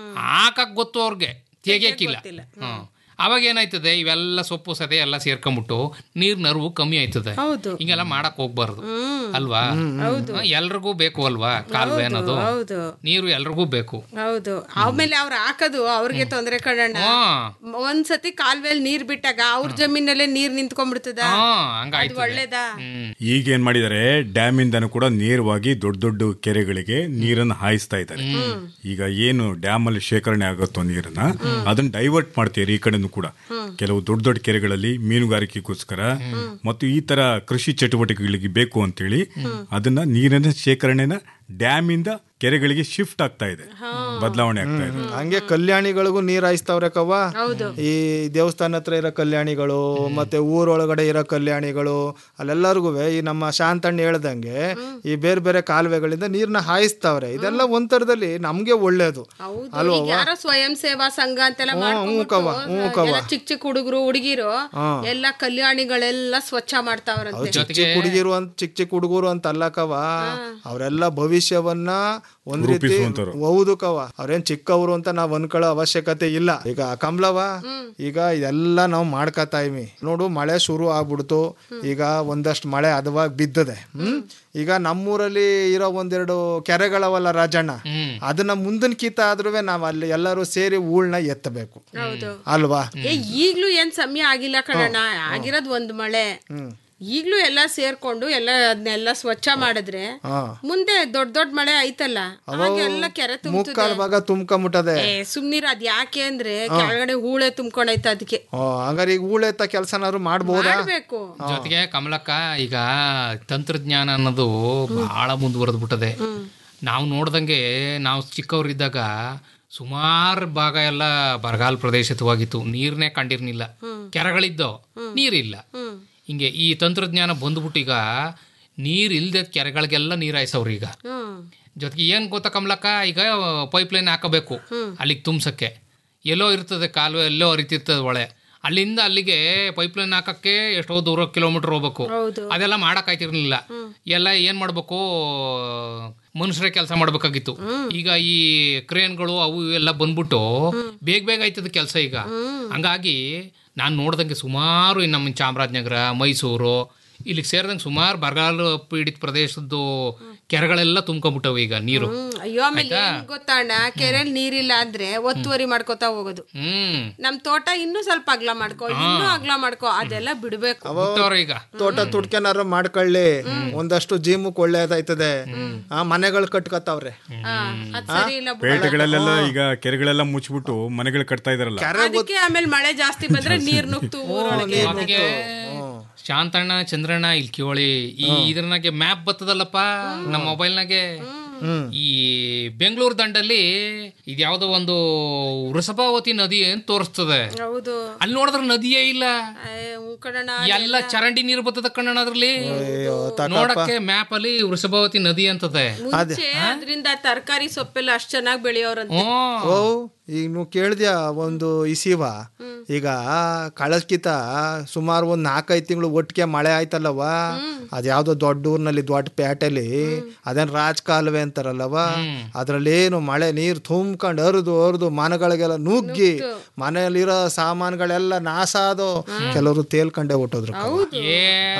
ಹಾಕಕ್ ಗೊತ್ತು ಅವ್ರಿಗೆ ತೆಗಿಯಕ್ಕಿಲ್ಲ ಹ್ಮ್ ಅವಾಗ ಏನಾಯ್ತದೆ ಇವೆಲ್ಲ ಸೊಪ್ಪು ಸದೆ ಎಲ್ಲ ಸೇರ್ಕೊಂಡ್ಬಿಟ್ಟು ನೀರ್ ನರ್ವು ಕಮ್ಮಿ ಆಯ್ತದೆ ಹೌದು. ಹಿಂಗೆಲ್ಲ ಮಾಡಕ್ ಹೋಗ್ಬಾರ್ದು ಅಲ್ವಾ ಎಲ್ರಿಗೂ ಬೇಕು ಅಲ್ವಾ ಕಾಲುವೆ ಅನ್ನೋದು ಹೌದು ನೀರು ಎಲ್ರಿಗೂ ಬೇಕು ಹೌದು ಆಮೇಲೆ ಅವ್ರು ಹಾಕೋದು ಅವ್ರಿಗೆ ತೊಂದ್ರೆ ಕಣಣ್ಣ ಹ್ಮ್ ಒಂದ್ಸತಿ ಕಾಲ್ವೆಲ್ ನೀರ್ ಬಿಟ್ಟಾಗ ಅವ್ರ ಜಮೀನಲ್ಲೇ ನೀರ್ ನಿಂತ್ಕೊಂಡ್ಬಿಡ್ತದ ಹಾ ಅದು ಹಂಗಾಯ್ತು ಒಳ್ಳೇದಾ ಹ್ಮ್ ಈಗ ಏನ್ ಮಾಡಿದ್ದಾರೆ ಡ್ಯಾಮ್ ಇಂದನೂ ಕೂಡ ನೇರವಾಗಿ ದೊಡ್ಡ ದೊಡ್ಡ ಕೆರೆಗಳಿಗೆ ನೀರನ್ನು ಹಾಯಿಸ್ತಾ ಇದ್ದಾರೆ ಈಗ ಏನು ಡ್ಯಾಮ್ ಅಲ್ಲಿ ಶೇಖರಣೆ ಆಗುತ್ತೋ ನೀರನ್ನ ಅದನ್ನ ಡೈವರ್ಟ್ ಮಾಡ್ತೀರಿ ಈ ಕಡೆನೂ ಕೂಡ ಕೆಲವು ದೊಡ್ಡ ದೊಡ್ಡ ಕೆರೆಗಳಲ್ಲಿ ಮೀನುಗಾರಿಕೆಗೋಸ್ಕರ ಮತ್ತು ಈ ತರ ಕೃಷಿ ಚಟುವಟಿಕೆಗಳಿಗೆ ಬೇಕು ಅಂತೇಳಿ ಅದನ್ನ ನೀರಿನ ಶೇಖರಣೆನ ಡ್ಯಾಮ್ ಇಂದ ಕೆರೆಗಳಿಗೆ ಶಿಫ್ಟ್ ಆಗ್ತಾ ಇದೆ ಬದಲಾವಣೆ ಆಗ್ತಾ ಇದೆ ಹಂಗೆ ಕಲ್ಯಾಣಿಗಳಿಗೂ ನೀರ್ ಹಾಯಿಸ್ತಾವ್ರೆ ಕವ್ವ ಹೌದು ಈ ದೇವಸ್ಥಾನ ಹತ್ರ ಇರೋ ಕಲ್ಯಾಣಿಗಳು ಮತ್ತೆ ಊರೊಳಗಡೆ ಇರೋ ಕಲ್ಯಾಣಿಗಳು ಅಲ್ಲೆಲ್ಲರಿಗೂ ಈ ನಮ್ಮ ಶಾಂತಣ್ಣ ಹೇಳ್ದಂಗೆ ಈ ಬೇರೆ ಬೇರೆ ಕಾಲುವೆಗಳಿಂದ ನೀರ್ನ ಹಾಯಿಸ್ತಾವ್ರೆ ಇದೆಲ್ಲ ಒಂಥರದಲ್ಲಿ ನಮ್ಗೆ ಒಳ್ಳೇದು ಹೌದು ಈಗ ಯಾರೋ ಸ್ವಯಂ ಸೇವಾ ಸಂಘ ಅಂತೆಲ್ಲ ಮಾಡ್ಕೊಂಡ್ಬಿಟ್ಟು ಹ್ಞೂ ಕವ್ವ. ಎಲ್ಲ ಚಿಕ್ಕ ಚಿಕ್ಕ ಹುಡುಗರು ಹುಡುಗಿರು ಎಲ್ಲ ಕಲ್ಯಾಣಿಗಳೆಲ್ಲ ಸ್ವಚ್ಛ ಮಾಡ್ತಾವ್ರಂತೆ ಚಿಕ್ಕ ಚಿಕ್ಕ ಹುಡುಗಿರು ಅಂತ ಚಿಕ್ಕ ಚಿಕ್ಕ ಹುಡುಗರು ಅಂತ ಅಲ್ಲ ಕವ ಅವರೆಲ್ಲ ಭವಿಷ್ಯವನ್ನ ಒಂದ್ ರೀತಿ ರೂಪಿಸುವಂತವ್ರು. ಹೌದು ಕವ ಅವ್ರೇನ್ ಚಿಕ್ಕವರು ಅಂತ ನಾವ್ ಅನ್ಕೊಳ್ಳೋ ಅವಶ್ಯಕತೆ ಇಲ್ಲ ಈಗ ಕಮಲವ ಈಗ ಇದೆಲ್ಲ ನಾವು ಮಾಡ್ಕತಾ ಇವಿ ನೋಡು ಮಳೆ ಶುರು ಆಗ್ಬಿಡ್ತು ಈಗ ಒಂದಷ್ಟು ಮಳೆ ಹದವಾಗಿ ಬಿದ್ದದೆ ಹ್ಮ್ ಈಗ ನಮ್ಮೂರಲ್ಲಿ ಇರೋ ಒಂದೆರಡು ಕೆರೆಗಳವಲ್ಲ ರಾಜಣ್ಣ ಅದನ್ನ ಮುಂದಿನ ಕಿತ್ತ ಆದ್ರೂ ನಾವ್ ಅಲ್ಲಿ ಎಲ್ಲರೂ ಸೇರಿ ಊಳ್ನ ಎತ್ತಬೇಕು ಹೌದು ಅಲ್ವಾ ಏ ಈಗ್ಲೂ ಏನ್ ಸಮಯ ಆಗಿಲ್ಲ ಕಣಣ್ಣ ಆಗಿರೋದ್ ಒಂದ್ ಮಳೆ ಈಗ್ಲೂ ಎಲ್ಲ ಸೇರ್ಕೊಂಡು ಎಲ್ಲ ಅದನ್ನೆಲ್ಲ ಸ್ವಚ್ಛ ಮಾಡಿದ್ರೆ ಹಾ ಮುಂದೆ ದೊಡ್ಡ ದೊಡ್ಡ ಮಳೆ ಐತಲ್ಲ ಅವಾಗ ಎಲ್ಲ ಕೆರೆ ತುಂಬುತ್ತದೆ ಮುಕ್ಕಾಲ್ ಭಾಗ ತುಂಬ್ಕೊಂಬಿಟ್ಟದೆ ಏ ಸುಮ್ನಿರ ಅದ್ ಯಾಕೆ ಅಂದ್ರೆ ಕೆಳಗಡೆ ಹೂಳೆ ತುಂಬ್ಕೊಂಡೈತೆ ಅದಕ್ಕೆ ಓ, ಹಂಗಾರೆ ಈಗ ಊಳೆತ್ತ ಕೆಲಸನಾದ್ರು ಮಾಡ್ಬೋದಾ ಮಾಡ್ಬೇಕು ಜೊತೆಗೆ ಕಮಲಕ್ಕ ಈಗ ತಂತ್ರಜ್ಞಾನ ಅನ್ನೋದು ಬಹಳ ಮುಂದುವರೆದು ಬಿಟ್ಟದೆ ನಾವು ನೋಡ್ದಂಗೆ ನಾವು ಚಿಕ್ಕವರಿದ್ದಾಗ ಸುಮಾರು ಭಾಗ ಎಲ್ಲ ಬರಗಾಲ ಪ್ರದೇಶಿತವಾಗಿತ್ತು ನೀರ್ನೇ ಕಂಡಿರ್ನಿಲ್ಲ ಕೆರೆಗಳಿದ್ದೋ ನೀರಿಲ್ಲ ಹಿಂಗೆ ಈ ತಂತ್ರಜ್ಞಾನ ಬಂದ್ಬಿಟ್ಟು ಈಗ ನೀರ್ ಇಲ್ದೆ ಕೆರೆಗಳಿಗೆಲ್ಲ ನೀರ್ ಹಾಯ್ಸವ್ರು ಈಗ ಹ್ಮ್ ಜೊತೆಗೆ ಏನ್ ಗೊತ್ತಾ ಕಮಲಕ್ಕ ಈಗ ಪೈಪ್ ಲೈನ್ ಹಾಕಬೇಕು ಅಲ್ಲಿಗೆ ತುಂಬ್ಸಕ್ಕೆ ಎಲ್ಲೋ ಇರ್ತದೆ ಕಾಲುವೆ ಎಲ್ಲೋ ಹರಿತಿರ್ತದೆ ಒಳೆ ಅಲ್ಲಿಂದ ಅಲ್ಲಿಗೆ ಪೈಪ್ ಲೈನ್ ಹಾಕಕ್ಕೆ ಎಷ್ಟೋ ದೂರ ಕಿಲೋಮೀಟರ್ ಹೋಗ್ಬೇಕು ಅದೆಲ್ಲ ಮಾಡಕ್ ಆಯ್ತಿರ್ಲಿಲ್ಲ ಎಲ್ಲ ಏನ್ ಮಾಡ್ಬೇಕು ಮನುಷ್ಯರೇ ಕೆಲಸ ಮಾಡ್ಬೇಕಾಗಿತ್ತು ಈಗ ಈ ಕ್ರೇನ್ಗಳು ಅವು ಇವು ಎಲ್ಲ ಬಂದ್ಬಿಟ್ಟು ಬೇಗ ಬೇಗ ಆಯ್ತದ ಕೆಲಸ ಈಗ ಹಂಗಾಗಿ ನಾನು ನೋಡ್ದಂಗೆ ಸುಮಾರು ಈ ನಮ್ಮ ಚಾಮರಾಜನಗರ ಮೈಸೂರು ಇಲ್ಲಿಗೆ ಸೇರಿದಂಗೆ ಸುಮಾರು ಬರಗಾಲ ಪೀಡಿತ ಪ್ರದೇಶದ್ದು ಕೆರೆಗಳೆಲ್ಲ ತುಂಬ್ಕೊಂಡ್ಬಿಟ್ಟವು ಈಗ ನೀರು ಹ್ಮ್ ಅಯ್ಯೋ ಆಮೇಲೆ ಏನ್ ಗೊತ್ತಾ ಅಣ್ಣ ಕೆರೆಲ್ ನೀರಿಲ್ಲ ಅಂದ್ರೆ ಒತ್ತುವರಿ ಮಾಡ್ಕೋತಾ ಹೋಗೋದು ಹ್ಮ್ ನಮ್ ತೋಟ ಇನ್ನೂ ಸ್ವಲ್ಪ ಅಗ್ಲ ಮಾಡ್ಕೋ ಇನ್ನೂ ಅಗ್ಲ ಮಾಡ್ಕೋ ಅದೆಲ್ಲ ಬಿಡ್ಬೇಕು ಬಿಟ್ಟವ್ರೆ ಈಗ ತೋಟ ತುಡ್ಕೆನಾರು ಮಾಡ್ಕೊಳ್ಳಿ ಒಂದಷ್ಟು ಜೀಮಕ್ ಒಳ್ಳೇದಾಯ್ತದೆ ಆ ಮನೆಗಳು ಕಟ್ಕತ್ತಾವ್ರೆ ಹಾ, ಅದ್ ಸರಿ ಇಲ್ಲ ಬಿಡು. ಪೇಟೆಗಳಲ್ಲೆಲ್ಲ ಈಗ ಕೆರೆಗಳೆಲ್ಲ ಮುಚ್ಚಿಬಿಟ್ಟು ಮನೆಗಳು ಕಟ್ತಾ ಇದಾರಲ್ಲ ಅದಕ್ಕೆ ಆಮೇಲೆ ಮಳೆ ಜಾಸ್ತಿ ಬಂದ್ರೆ ನೀರ್ ನುಗ್ತು ಊರೊಳಗೆ ಅದಕ್ಕೆ ಶಾಂತಣ್ಣ ಚಂದ್ರಣ್ಣ ಇಲ್ಲಿ ಕೇಳಿ ಈ ಇದ್ರನಾಗೆ ಮ್ಯಾಪ್ ಬರ್ತದಲ್ಲಪ್ಪ ನಮ್ಮ ಮೊಬೈಲ್ನಾಗೆ ಈ ಬೆಂಗಳೂರು ದಂಡಲ್ಲಿ ಇದ್ಯಾವ್ದೋ ಒಂದು ವೃಷಭಾವತಿ ನದಿ ಅಂತ ತೋರಿಸ್ತದೆ ಹೌದು ಅಲ್ಲಿ ನೋಡಿದ್ರೆ ನದಿಯೇ ಇಲ್ಲ ಏ, ಹ್ಞೂ ಕಣಣ್ಣ ಎಲ್ಲ ಚರಂಡಿ ನೀರು ಬರ್ತದ ಕಣ್ಣಣ್ಣ ಅದ್ರಲ್ಲಿ ನೋಡಕ್ಕೆ ಮ್ಯಾಪ್ ಅಲ್ಲಿ ವೃಷಭಾವತಿ ನದಿ ಅಂತದೆ ಮುಂಚೆ ಅದ್ರಿಂದ ತರಕಾರಿ ಸೊಪ್ಪೆಲ್ಲ ಅಷ್ಟ್ ಚೆನ್ನಾಗಿ ಬೆಳೆಯೋರಂತೆ ಹ್ಮ್ ಓ ಈಗ ನೀವು ಕೇಳಿದ್ಯಾ ಒಂದು ಇಸಿವ ಈಗ ಕಳಸ್ಕಿತ ಸುಮಾರು ಒಂದ್ ನಾಲ್ಕೈದು ತಿಂಗಳು ಒಟ್ಟಿಗೆ ಮಳೆ ಆಯ್ತಲ್ಲವ ಅದ್ಯಾವ್ದೋ ದೊಡ್ಡ ಊರ್ನಲ್ಲಿ ದೊಡ್ಡ ಪೇಟೆಲಿ ಅದೇನ್ ರಾಜ್ ಕಾಲುವೆ ಅಂತಾರಲ್ಲವ ಅದ್ರಲ್ಲೇನು ಮಳೆ ನೀರ್ ತುಂಬ್ಕೊಂಡು ಹರಿದು ಹರಿದು ಮನೆಗಳಿಗೆಲ್ಲ ನುಗ್ಗಿ ಮನೆಯಲ್ಲಿರೋ ಸಾಮಾನುಗಳೆಲ್ಲ ನಾಶ ಆದೋ ಕೆಲವರು ತೇಲ್ಕೊಂಡೆ ಹೊಟ್ಟೋದ್ರು ಏ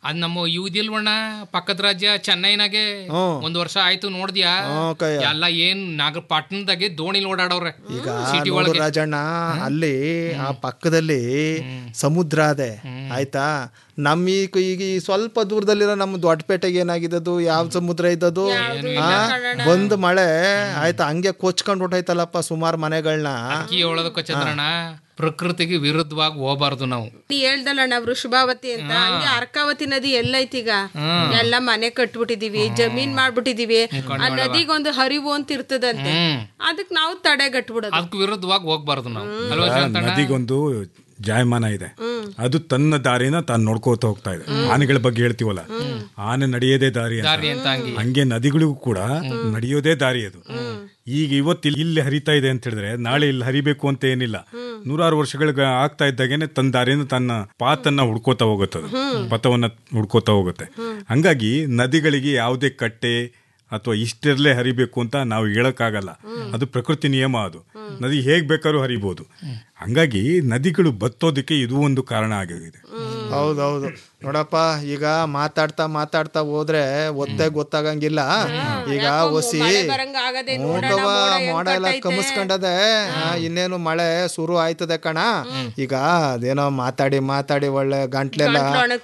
ಅದ್ ನಮ್ಮ ಇವ್ದಿಲ್ವಣ್ಣ ಪಕ್ಕದ ರಾಜ್ಯ ಚೆನ್ನೈನಾಗೆ ಒಂದ್ ವರ್ಷ ಆಯ್ತು ನೋಡ್ದ್ಯಾ ಹ್ಮ್, ಕಯ್ಯ. ಎಲ್ಲ ಏನ್ ನಾಗರ ಪಟ್ಟಣದಾಗೆ ದೋಣಿಲ್ ಓಡಾಡವ್ರೆ ಈಗ ಸಿಟಿ ನೋಡು ಒಳಗೆ ರಾಜಣ್ಣ ಅಲ್ಲಿ ಆ ಪಕ್ಕದಲ್ಲಿ ಸಮುದ್ರ ಅದೆ ಆಯ್ತಾ ನಮ್ಮ ಈ ಈಗ ಈ ಸ್ವಲ್ಪ ದೂರದಲ್ಲಿರೋ ನಮ್ಮ ದೊಡ್ಡಪೇಟೆಗೆ ಏನಾಗಿದ್ದದು ಯಾವ ಸಮುದ್ರ ಇದ್ದದು ಆ, ಬಂದ್ ಮಳೆ ಆಯ್ತಾ ಹಂಗೆ ಕೊಚ್ಕೊಂಡ್ ಹೊಟ್ಟೈತಲ್ಲಪ್ಪ ಸುಮಾರು ಮನೆಗಳನ್ನ ಅಕ್ಕಿ ಒಳದಕ್ಕ ಚಂದ್ರಣ್ಣ ಪ್ರಕೃತಿಗೆ ವಿರುದ್ಧವಾಗಿ ಹೋಗ್ಬಾರ್ದು ನಾವು ನೀ ಹೇಳ್ದಲ್ಲಣ್ಣ ವೃಷಭಾವತಿ ಅಂತ ಹಂಗೆ ಅರ್ಕಾವತಿ ನದಿ ಎಲ್ಲೈತೀಗ ಎಲ್ಲ ಮನೆ ಕಟ್ಬಿಟ್ಟಿದೀವಿ ಜಮೀನ್ ಮಾಡ್ಬಿಟ್ಟಿದೀವಿ ಆ ನದಿಗೊಂದು ಹರಿವು ಅಂತ ಇರ್ತದಂತೆ ಅದಕ್ ನಾವು ತಡೆಗಟ್ಬಿಡೋದು ಅದಕ್ಕೆ ವಿರುದ್ಧವಾಗಿ ಹೋಗ್ಬಾರ್ದು ನಾವು ಅಲ್ವಾ ಶಾಂತಣ್ಣ? ನದಿಗೊಂದು ಜಾಯಮಾನ ಇದೆ ಅದು ತನ್ನ ದಾರಿನ ತಾನು ನೋಡ್ಕೋತ ಹೋಗ್ತಾ ಇದೆ ಆನೆಗಳ ಬಗ್ಗೆ ಹೇಳ್ತೀವಲ್ಲ ಆನೆ ನಡೆಯೋದೇ ದಾರಿ ಅಂತ. ದಾರಿ ಅಂತ ಹಂಗೆ. ಹಂಗೆ ನದಿಗಳಿಗೂ ಕೂಡ ನಡೆಯೋದೇ ದಾರಿ ಅದು ಈಗ ಇವತ್ತು ಇಲ್ಲಿ- ಇಲ್ಲಿ ಹರಿತಾ ಇದೆ ಅಂತ ಹೇಳಿದ್ರೆ ನಾಳೆ ಇಲ್ಲಿ ಹರಿಬೇಕು ಅಂತ ಏನಿಲ್ಲ ನೂರಾರು ವರ್ಷಗಳಿಗೆ ಆಗ್ತಾ ಇದ್ದಾಗೇನೆ ತನ್ನ ದಾರಿನ ತನ್ನ ಪಾತನ್ನ ಹುಡ್ಕೋತಾ ಹೋಗುತ್ತೆ ಅದು ಪಥವನ್ನ ಹುಡ್ಕೋತಾ ಹೋಗುತ್ತೆ ಹಂಗಾಗಿ ನದಿಗಳಿಗೆ ಯಾವುದೇ ಕಟ್ಟೆ ಅಥವಾ ಇಷ್ಟರಲ್ಲೇ ಹರಿಬೇಕು ಅಂತ ನಾವು ಹೇಳಕ್ಕಾಗಲ್ಲ ಅದು ಪ್ರಕೃತಿ ನಿಯಮ ಅದು ನದಿ ಹೇಗ್ ಬೇಕಾದ್ರೂ ಹರಿಬೋದು ಹಂಗಾಗಿ ನದಿಗಳು ಬತ್ತೋದಕ್ಕೆ ಇದು ಒಂದು ಕಾರಣ ಆಗಿದೆ ಹೌದೌದು ನೋಡಪ್ಪ ಈಗ ಮಾತಾಡ್ತಾ ಮಾತಾಡ್ತಾ ಹೋದ್ರೆ ಒತ್ತೆ ಗೊತ್ತಾಗಂಗಿಲ್ಲ ಈಗ ಒಸಿ ಬರಂಗ ಆಗದೆ ನೋಡವ ಮೋಡ ಎಲ್ಲ ಕಮಿಸ್ಕೊಂಡದೆ ಆ, ಇನ್ನೇನು ಮಳೆ ಶುರು ಆಯ್ತದೆ ಕಣ ಈಗ ಅದೇನೋ ಮಾತಾಡಿ ಮಾತಾಡಿ ಒಳ್ಳೆ ಗಂಟ್ಲೆಲ್ಲ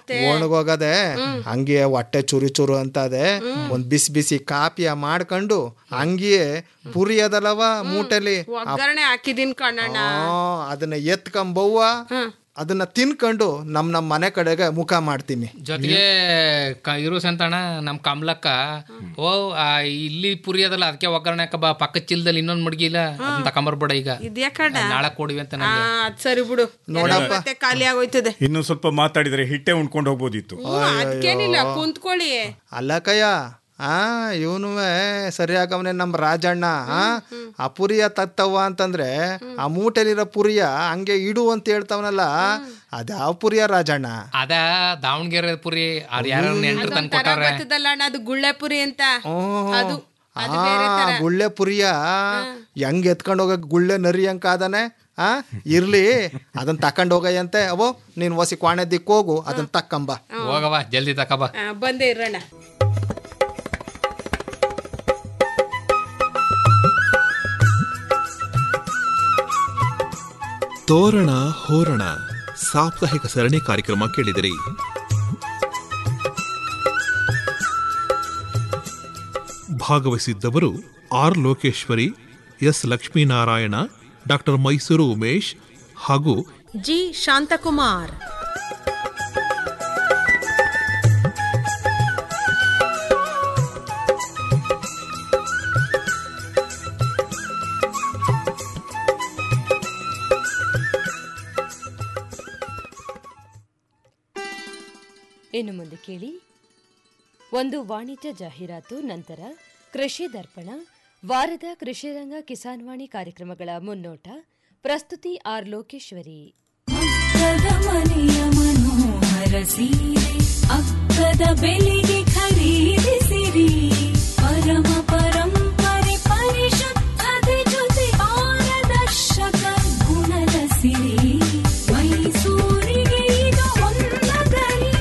ಒಣಗೋಗದೆ ಹಂಗೆ ಹೊಟ್ಟೆ ಚುರು ಚುರು ಅಂತದೆ ಒಂದ್ ಬಿಸಿ ಬಿಸಿ ಕಾಪಿಯ ಮಾಡ್ಕೊಂಡು ಹಂಗೆಯೇ ಪುರಿ ಅದಲ್ಲವ ಮೂಟೆಲಿ ಒಗ್ಗರಣೆ ಹಾಕಿದೀನಿ ಕಣ್ಣಣ್ಣ ಆ, ಅದನ್ನ ಎತ್ಕೊಂಬವ್ವ ಅದನ್ನ ತಿನ್ಕೊಂಡು ನಮ್ ನಮ್ ಮನೆ ಕಡೆಗೆ ಮುಖ ಮಾಡ್ತೀನಿ ಜೊತೆಗೆ ಕ- ಇರು ಸಂತಣ್ಣ ನಮ್ ಕಮಲಕ್ಕ ಓ ಆ ಇಲ್ಲಿ ಪುರಿ ಅದಲ್ಲ ಅದಕ್ಕೆ ಒಗ್ಗರಣೆ ಹಾಕ ಬಾ ಪಕ್ಕದ ಚಿಲ್ದಲ್ಲಿ ಇನ್ನೊಂದ್ ಮಡ್ಗಿ ಇಲ್ಲ ಅದನ್ನ ತಕೊಂಬರ್ಬೇಡ ಈಗ ಇದ್ಯಾಕಣ್ಣ ನಾಳೆ ಕೊಡಿವಿ ಅಂತ ಆ ನನಗೆ ಅದ್ ಸರಿ ಬಿಡು ನೋಡಪ್ಪ. ಮತ್ತೆ ಖಾಲಿ ಆಗೋಯ್ತದೆ ಇನ್ನು ಸ್ವಲ್ಪ ಮಾತಾಡಿದ್ರೆ ಹಿಟ್ಟೆ ಉಣ್ಕೊಂಡು ಹೋಗ್ಬೋದಿತ್ತು ಅದಕ್ಕೇನಿಲ್ಲ ಕುಂತ್ಕೊಳ್ಳಿ ಅಲ್ಲ ಕಯ್ಯ ಆ ಇವನು ಸರಿಯಾಗವನೆ ನಮ್ಮ ರಾಜಣ್ಣ ಆ ಆ ಪುರಿಯ ತತ್ತವ್ವ ಅಂತಂದ್ರೆ ಆ ಮೂಟೆಲಿರೋ ಪುರಿಯ ಹಂಗೆ ಇಡು ಅಂತ ಹೇಳ್ತಾವನಲ್ಲ ಅದ್ಯಾವ ಪುರಿಯ ರಾಜಣ್ಣ ಅದ ದಾವಣಗೆರೆ ಪುರಿ ಅದ್ ಯಾರು ನೆಂಟ್ರು ತಂದು ತರ ಕೊಟ್ಟಾರೆ ಬರ್ತದಲ್ಲ ಅಣ್ಣ ಅದು ಗುಳ್ಳೆಪುರಿ ಅಂತ ಅದು ಆ ಗುಳ್ಳೆ ಪುರಿಯ ಹೆಂಗ್ ಎತ್ಕೊಂಡು ಹೋಗಕ್ ಗುಳ್ಳೆ ನರಿ ಅಂಕ ಅದಾನೆ ಆ ಇರ್ಲಿ ಅದನ್ನ ತಕೊಂಡ್ ಹೋಗಯ್ಯಂತೆ ಅವೋ ನೀನ್ ಒಸಿ ಕ್ವಾಣೆ ದಿಕ್ ಹೋಗು ಅದನ್ನ ತಕ್ಕಂಬ ಹೋಗವ ಜಲ್ದಿ ತಕಬಾ ಆ, ಬಂದೇ ಇರೋಣ ತೋರಣ ಹೋರಣ ಸಾಪ್ತಾಹಿಕ ಸರಣಿ ಕಾರ್ಯಕ್ರಮ ಕೇಳಿದಿರಿ ಭಾಗವಹಿಸಿದ್ದವರು R Lokeshwari S Lakshminarayana doctor Mysuru Umesh ಹಾಗೂ ಜಿ ಶಾಂತಕುಮಾರ್ ಇನ್ನು ಮುಂದೆ ಕೇಳಿ ಒಂದು ವಾಣಿಜ್ಯ ಜಾಹೀರಾತು ನಂತರ ಕೃಷಿ ದರ್ಪಣ ವಾರದ ಕೃಷಿರಂಗ ಕಿಸಾನ್ ವಾಣಿ ಕಾರ್ಯಕ್ರಮಗಳ ಮುನ್ನೋಟ ಪ್ರಸ್ತುತಿ ಆರ್ ಲೋಕೇಶ್ವರಿ ಅಕ್ಕದ ಮನೆಯ ಮನೋಹರ ಸೀರೆ ಅಕ್ಕದ ಬೆಲೆಗೆ ಖರೀದಿಸಿರಿ ಪರಮ ಪರಂಪರೆ ಪರಿಶುದ್ಧತೆ ಜೊತೆ ಪಾರದರ್ಶಕ ಗುಣದ ಸಿರಿ ಮೈಸೂರಿಗೆ ಇದು ಹೊನ್ನಗರಿ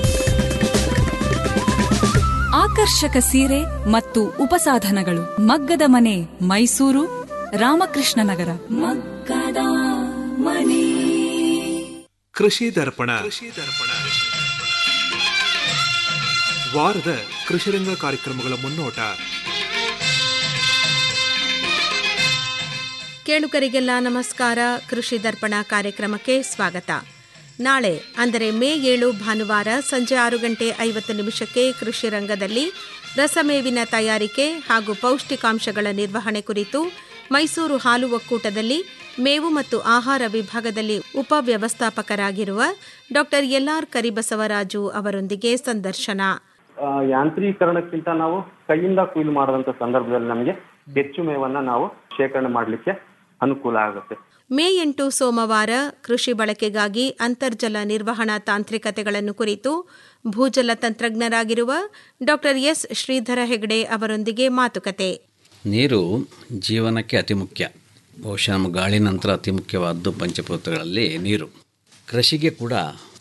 ಆಕರ್ಷಕ ಸೀರೆ ಮತ್ತು ಉಪಸಾಧನಗಳು ಮಗ್ಗದ ಮನೆ ಮೈಸೂರು ರಾಮಕೃಷ್ಣ ನಗರ ಮಗ್ಗದ ಮನೆ ಕೃಷಿ ದರ್ಪಣ ವಾರದ ಕೃಷಿರಂಗ ಕಾರ್ಯಕ್ರಮಗಳ ಮುನ್ನೋಟ ಕೇಳುಗರಿಗೆಲ್ಲ ನಮಸ್ಕಾರ ಕೃಷಿ ದರ್ಪಣ ಕಾರ್ಯಕ್ರಮಕ್ಕೆ ಸ್ವಾಗತ ನಾಳೆ ಅಂದರೆ ಮೇ ಏಳು ಭಾನುವಾರ ಸಂಜೆ ಆರು ಗಂಟೆ ಐವತ್ತು ನಿಮಿಷಕ್ಕೆ ಕೃಷಿ ರಂಗದಲ್ಲಿ ರಸಮೇವಿನ ತಯಾರಿಕೆ ಹಾಗೂ ಪೌಷ್ಟಿಕಾಂಶಗಳ ನಿರ್ವಹಣೆ ಕುರಿತು ಮೈಸೂರು ಹಾಲು ಒಕ್ಕೂಟದಲ್ಲಿ ಮೇವು ಮತ್ತು ಆಹಾರ ವಿಭಾಗದಲ್ಲಿ ಉಪವ್ಯವಸ್ಥಾಪಕರಾಗಿರುವ ಡಾಕ್ಟರ್ ಎಲ್ಆರ್ ಕರಿಬಸವರಾಜು ಅವರೊಂದಿಗೆ ಸಂದರ್ಶನ ಆ, ಯಾಂತ್ರೀಕರಣಕ್ಕಿಂತ ನಾವು ಕೈಯಿಂದ ಕೊಯ್ಲು ಮಾಡಿದಂಥ ಸಂದರ್ಭದಲ್ಲಿ ನಮಗೆ ಹೆಚ್ಚು ಮೇವನ್ನ ನಾವು ಶೇಖರಣೆ ಮಾಡಲಿಕ್ಕೆ ಅನುಕೂಲ ಆಗುತ್ತೆ ಮೇ ಎಂಟು ಸೋಮವಾರ ಕೃಷಿ ಬಳಕೆಗಾಗಿ ಅಂತರ್ಜಲ ನಿರ್ವಹಣಾ ತಾಂತ್ರಿಕತೆಗಳನ್ನು ಕುರಿತು ಭೂಜಲ ತಂತ್ರಜ್ಞರಾಗಿರುವ ಡಾಕ್ಟರ್ ಎಸ್ ಶ್ರೀಧರ ಹೆಗಡೆ ಅವರೊಂದಿಗೆ ಮಾತುಕತೆ ನೀರು ಜೀವನಕ್ಕೆ ಅತಿ ಮುಖ್ಯ ಬಹುಶಃ ನಮ್ಮ ಗಾಳಿ ನಂತರ ಅತಿ ಮುಖ್ಯವಾದ್ದು ಪಂಚಭೂತಗಳಲ್ಲಿ ನೀರು ಕೃಷಿಗೆ ಕೂಡ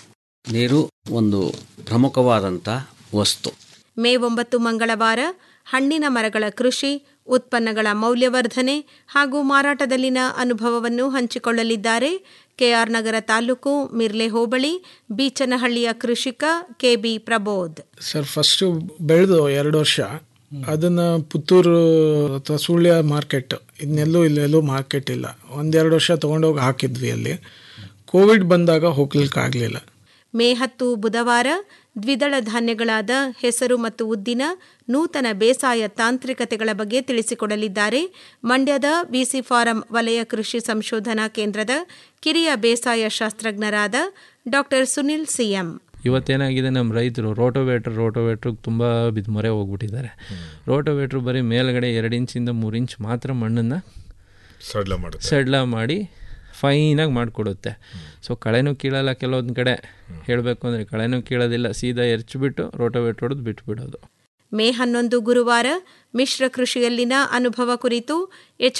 ನೀರು ಒಂದು ಪ್ರಮುಖವಾದಂಥ ವಸ್ತು ಮೇ ಒಂಬತ್ತು ಮಂಗಳವಾರ ಹಣ್ಣಿನ ಮರಗಳ ಕೃಷಿ ಉತ್ಪನ್ನಗಳ ಮೌಲ್ಯವರ್ಧನೆ ಹಾಗೂ ಮಾರಾಟದಲ್ಲಿನ ಅನುಭವವನ್ನು ಹಂಚಿಕೊಳ್ಳಲಿದ್ದಾರೆ ಕೆಆರ್ ನಗರ ತಾಲೂಕು ಮಿರ್ಲೆ ಹೋಬಳಿ ಬೀಚನಹಳ್ಳಿಯ ಕೃಷಿಕ ಕೆಬಿ ಪ್ರಬೋಧ್ ಸರ್ ಫಸ್ಟು ಬೆಳೆದು ಎರಡು ವರ್ಷ ಅದನ್ನು ಪುತ್ತೂರು ಅಥವಾ ಸುಳ್ಯ ಮಾರ್ಕೆಟ್ ಇದನ್ನೆಲ್ಲೂ ಇಲ್ಲೆಲ್ಲೂ ಮಾರ್ಕೆಟ್ ಇಲ್ಲ ಒಂದೆರಡು ವರ್ಷ ತೊಗೊಂಡೋಗಿ ಹಾಕಿದ್ವಿ ಅಲ್ಲಿ ಕೋವಿಡ್ ಬಂದಾಗ ಹೋಗ್ಲಿಕ್ಕಾಗಲಿಲ್ಲ ಮೇ ಹತ್ತು ಬುಧವಾರ ದ್ವಿದಳ ಧಾನ್ಯಗಳಾದ ಹೆಸರು ಮತ್ತು ಉದ್ದಿನ ನೂತನ ಬೇಸಾಯ ತಾಂತ್ರಿಕತೆಗಳ ಬಗ್ಗೆ ತಿಳಿಸಿಕೊಡಲಿದ್ದಾರೆ ಮಂಡ್ಯದ ಬಿಸಿ ಫಾರಂ ವಲಯ ಕೃಷಿ ಸಂಶೋಧನಾ ಕೇಂದ್ರದ ಕಿರಿಯ ಬೇಸಾಯ ಶಾಸ್ತ್ರಜ್ಞರಾದ ಡಾಕ್ಟರ್ ಸುನಿಲ್ ಸಿಎಂ ಇವತ್ತೇನಾಗಿದೆ ನಮ್ಮ ರೈತರು ರೋಟೋವೇಟ್ರ್ ರೋಟೋವೇಟ್ರಿಗೆ ತುಂಬ ಬಿದ್ದು ಮೊರೆ ಹೋಗ್ಬಿಟ್ಟಿದ್ದಾರೆ ರೋಟೋವೇಟ್ರು ಬರೀ ಮೇಲ್ಗಡೆ ಎರಡು ಇಂಚಿಂದ ಮೂರು ಇಂಚ್ ಮಾತ್ರ ಮಣ್ಣನ್ನು ಸಡ್ಲ ಮಾಡುತ್ತೆ ಸಡ್ಲ ಮಾಡಿ ಫೈನಾಗಿ ಮಾಡಿಕೊಡುತ್ತೆ ಸೊ ಕಳೆನೂ ಕೀಳಲ್ಲ ಕೆಲವೊಂದು ಕಡೆ ಹೇಳಬೇಕು ಅಂದರೆ ಕಳೆನೂ ಕೀಳೋದಿಲ್ಲ ಸೀದಾ ಎರ್ಚಿಬಿಟ್ಟು ರೋಟೋವೇಟ್ ಹೊಡೆದು ಬಿಟ್ಬಿಡೋದು ಮೇ ಹನ್ನೊಂದು ಗುರುವಾರ ಮಿಶ್ರ ಕೃಷಿಯಲ್ಲಿನ ಅನುಭವ ಕುರಿತು ಎಚ್